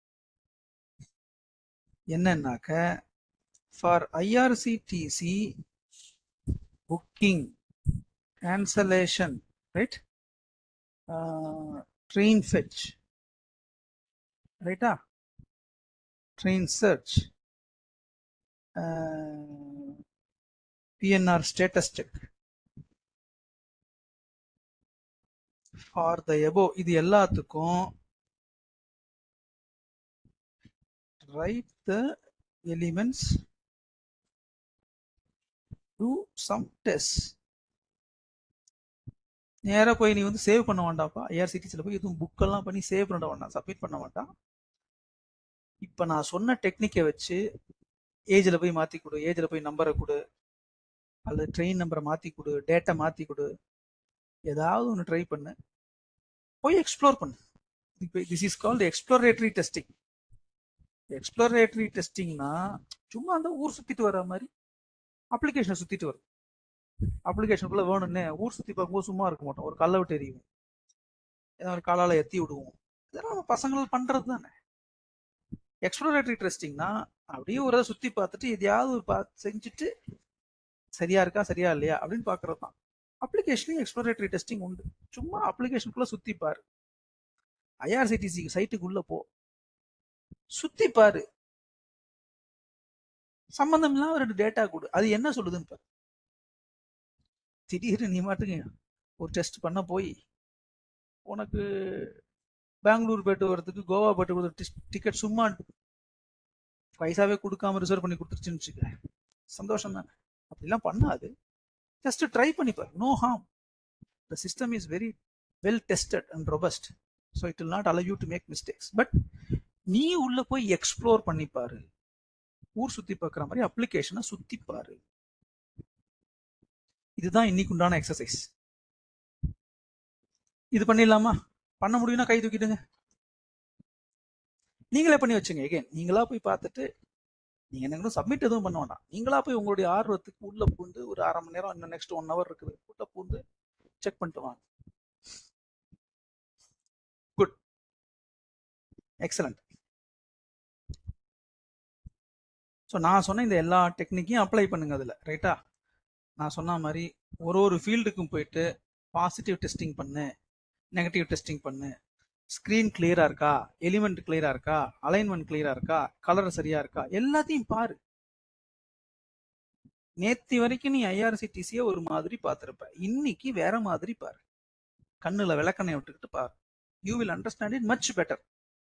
என்னன்னாக்க for IRCTC booking cancellation right uh, train fetch right ah train search uh, pnr status check for the above இது எல்லாத்துக்கும் write the elements do some tests நேரா போய் நீ வந்து save பண்ண வேண்டாம்ப்பா ஐஆர்சிடிசியில் போய் எதுவும் புக்கெல்லாம் பண்ணி சேவ் பண்ண வேண்டாம் சப்மிட் பண்ண வேண்டாம் இப்போ நான் சொன்ன டெக்னிக்கை வச்சு ஏஜில் போய் மாற்றி கொடு ஏஜில் போய் நம்பரை கொடு அல்லது ட்ரெயின் நம்பரை மாற்றி கொடு டேட்டா மாற்றி கொடு ஏதாவது ஒன்று ட்ரை பண்ணு போய் எக்ஸ்ப்ளோர் பண்ணு இப்போ this is called exploratory testing exploratory டெஸ்டிங்னா சும்மா அந்த ஊர் சுற்றிட்டு வர மாதிரி அப்ளிகேஷனை சுற்றிட்டு வரும் அப்ளிகேஷனுக்குள்ள வேணும்னே ஊர் சுற்றி பார்க்கும்போது சும்மா இருக்க மாட்டோம் ஒரு கல்லை விட்டு எறிவோம் ஏதாவது ஒரு காலால் எத்தி விடுவோம் இதெல்லாம் நம்ம பசங்கள் பண்ணுறது தானே எக்ஸ்ப்ளோரேட்டரி டெஸ்டிங்னா அப்படியே ஒரு இதை சுற்றி பார்த்துட்டு எதையாவது ஒரு பா செஞ்சுட்டு சரியா இருக்கா சரியா இல்லையா அப்படின்னு பார்க்கறது தான் அப்ளிகேஷனையும் எக்ஸ்ப்ளோரேட்டரி டெஸ்டிங் உண்டு சும்மா அப்ளிகேஷனுக்குள்ள சுற்றி பாரு ஐஆர்சிடிசி சைட்டுக்குள்ள போ சுத்தி பாரு சம்பந்தம் இல்லாம ரெண்டு டேட்டா கொடு அது என்ன சொல்லுதுன்னு பாரு திடீர்னு நீ மாட்டுங்க ஒரு டெஸ்ட் பண்ண போய் உனக்கு பெங்களூர் போயிட்டு வரதுக்கு கோவா போயிட்டு வரதுக்கு டிக்கெட் சும்மா பைசாவே கொடுக்காம ரிசர்வ் பண்ணி கொடுத்துருச்சுன்னு வச்சுக்க சந்தோஷம் தான் அப்படிலாம் பண்ணாது ஜஸ்ட் ட்ரை பண்ணிப்பார் no harm the system is very well tested and robust so it will not allow you to make mistakes but நீ உள்ள போய் எக்ஸ்ப்ளோர் பண்ணிப்பாரு ஊர் சுத்தி பார்க்குற மாதிரி அப்ளிகேஷனை சுத்தி பாரு இதுதான் இன்னைக்கு உண்டான எக்ஸசைஸ் இது பண்ணிடலாமா பண்ண முடியும்னா கை தூக்கிடுங்க நீங்களே பண்ணி வச்சுங்க எகேன் நீங்களா போய் பார்த்துட்டு நீங்க என்ன சப்மிட் எதுவும் பண்ண வேண்டாம் நீங்களா போய் உங்களுடைய ஆர்வத்துக்கு உள்ள பூந்து ஒரு அரை மணி நேரம் இன்னும் நெக்ஸ்ட் ஒன் ஹவர் இருக்குது உள்ள பூந்து செக் பண்ணிட்டு வாங்க குட் எக்ஸலண்ட் ஸோ நான் சொன்ன இந்த எல்லா டெக்னிக்கையும் அப்ளை பண்ணுங்க அதில் ரைட்டா நான் சொன்ன மாதிரி ஒரு ஒரு ஃபீல்டுக்கும் போயிட்டு பாசிட்டிவ் டெஸ்டிங் பண்ணு நெகட்டிவ் டெஸ்டிங் பண்ணு ஸ்க்ரீன் கிளியரா இருக்கா எலிமெண்ட் கிளியரா இருக்கா அலைன்மெண்ட் கிளியரா இருக்கா கலர் சரியா இருக்கா எல்லாத்தையும் பாரு நேத்தி வரைக்கும் நீ ஐஆர்சிடிசிய ஒரு மாதிரி பார்த்துருப்ப இன்னைக்கு வேற மாதிரி பாரு கண்ணுல விளக்கண்ணை விட்டுக்கிட்டு பாரு you will understand it much better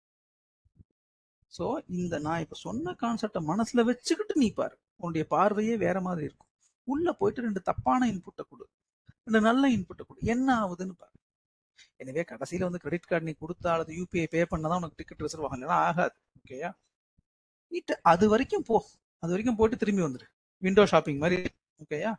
so இந்த நான் இப்ப சொன்ன கான்செப்டை மனசுல வச்சுக்கிட்டு நீ பாரு உன்னுடைய பார்வையே வேற மாதிரி இருக்கும் உள்ள போயிட்டு ரெண்டு தப்பான இன்புட்டை கொடு ரெண்டு நல்ல இன்புட்டை கொடு என்ன ஆகுதுன்னு பாரு எனவே கடைசியில வந்து கிரெடிட் கார்டு நீ கொடுத்தா அல்லது யூபிஐ பே பண்ணதான் உனக்கு டிக்கெட் ரிசர்வ் ஆகும் இல்லைன்னா ஆகாது ஓகேயா நீட் அது வரைக்கும் போ அது வரைக்கும் போயிட்டு திரும்பி வந்துரு விண்டோ ஷாப்பிங் மாதிரி ஓகேயா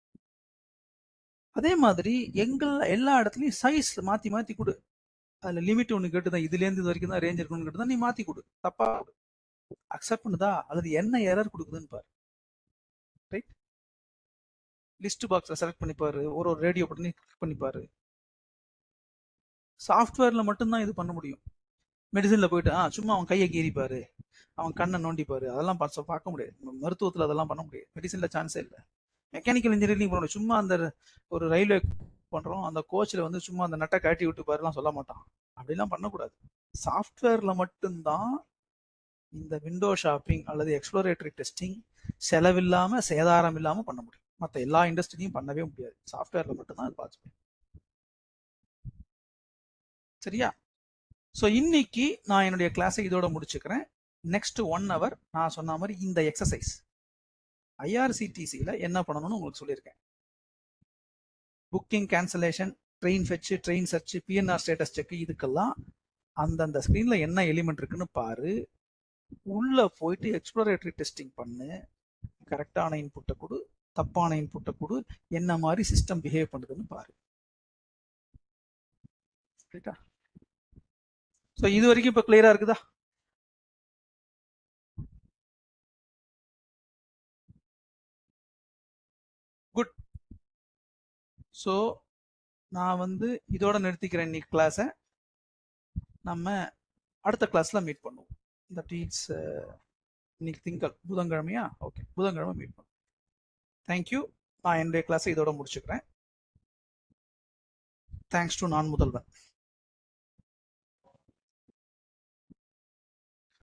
அதே மாதிரி எங்கள் எல்லா இடத்துலயும் சைஸ் மாத்தி மாத்தி கொடு அதுல லிமிட் ஒன்று கேட்டுதான் இதுல இருந்து இது வரைக்கும் தான் ரேஞ்ச் இருக்கணும்னு கேட்டுதான் நீ மாத்தி கொடு தப்பா கொடு அக்செப்ட் பண்ணுதா அல்லது என்ன எரர் கொடுக்குதுன்னு பாரு ரைட் லிஸ்ட் பாக்ஸை செலக்ட் பண்ணிப்பாரு ஒரு ஒரு ரேடியோ பட்டனி கிளிக் பண்ணிப்பாரு சாஃப்ட்வேர்ல மட்டும்தான் இது பண்ண முடியும் மெடிசன்ல போயிட்டு ஆ சும்மா அவன் கையை கீறிப்பாரு அவன் கண்ணை நோண்டிப்பாரு அதெல்லாம் பார்த்து பார்க்க முடியாது மருத்துவத்துல அதெல்லாம் பண்ண முடியாது மெடிசன்ல சான்ஸே இல்லை மெக்கானிக்கல் இன்ஜினியரிங் பண்ண சும்மா அந்த ஒரு ரயில்வே பண்றோம் அந்த கோச்சில் வந்து சும்மா அந்த நட்டை கட்டி விட்டு பாருலாம் சொல்ல மாட்டான் அப்படிலாம் பண்ணக்கூடாது சாஃப்ட்வேர்ல மட்டும்தான் இந்த விண்டோ ஷாப்பிங் அல்லது எக்ஸ்ப்ளோரேட்டரி டெஸ்டிங் செலவில்லாம சேதாரம் இல்லாம பண்ண முடியும் மற்ற எல்லா இண்டஸ்ட்ரியும் பண்ணவே முடியாது சாஃப்ட்வேர்ல மட்டும்தான் அது பார்த்து சரியா ஸோ இன்னைக்கு நான் என்னுடைய கிளாஸை இதோட முடிச்சுக்கிறேன் நெக்ஸ்ட் ஒன் ஹவர் நான் சொன்ன மாதிரி இந்த எக்ஸசைஸ் ஐஆர்சிடிசியில் என்ன பண்ணணும்னு உங்களுக்கு சொல்லியிருக்கேன் booking cancellation train fetch train search PNR status check இதுக்கெல்லாம் அந்தந்த ஸ்க்ரீனில் என்ன எலிமெண்ட் இருக்குன்னு பாரு உள்ள போயிட்டு எக்ஸ்ப்ளோரேட்டரி டெஸ்டிங் பண்ணு கரெக்டான இன்புட்டை கொடு தப்பான இன்புட்டை கொடு என்ன மாதிரி சிஸ்டம் பிஹேவ் பண்ணுதுன்னு பாரு ரைட்டா ஸோ இது வரைக்கும் இப்போ கிளியரா இருக்குதா குட் ஸோ நான் வந்து இதோட நிறுத்திக்கிறேன் இன்னைக்கு கிளாஸை நம்ம அடுத்த கிளாஸ்ல மீட் பண்ணுவோம் தட் இட்ஸ் இன்னைக்கு திங்கள் புதன்கிழமையா ஓகே புதன்கிழமை மீட் பண்ணுவோம் தேங்க்யூ நான் என்னுடைய கிளாஸை இதோட முடிச்சுக்கிறேன் தேங்க்ஸ் டு நான் முதல்வன்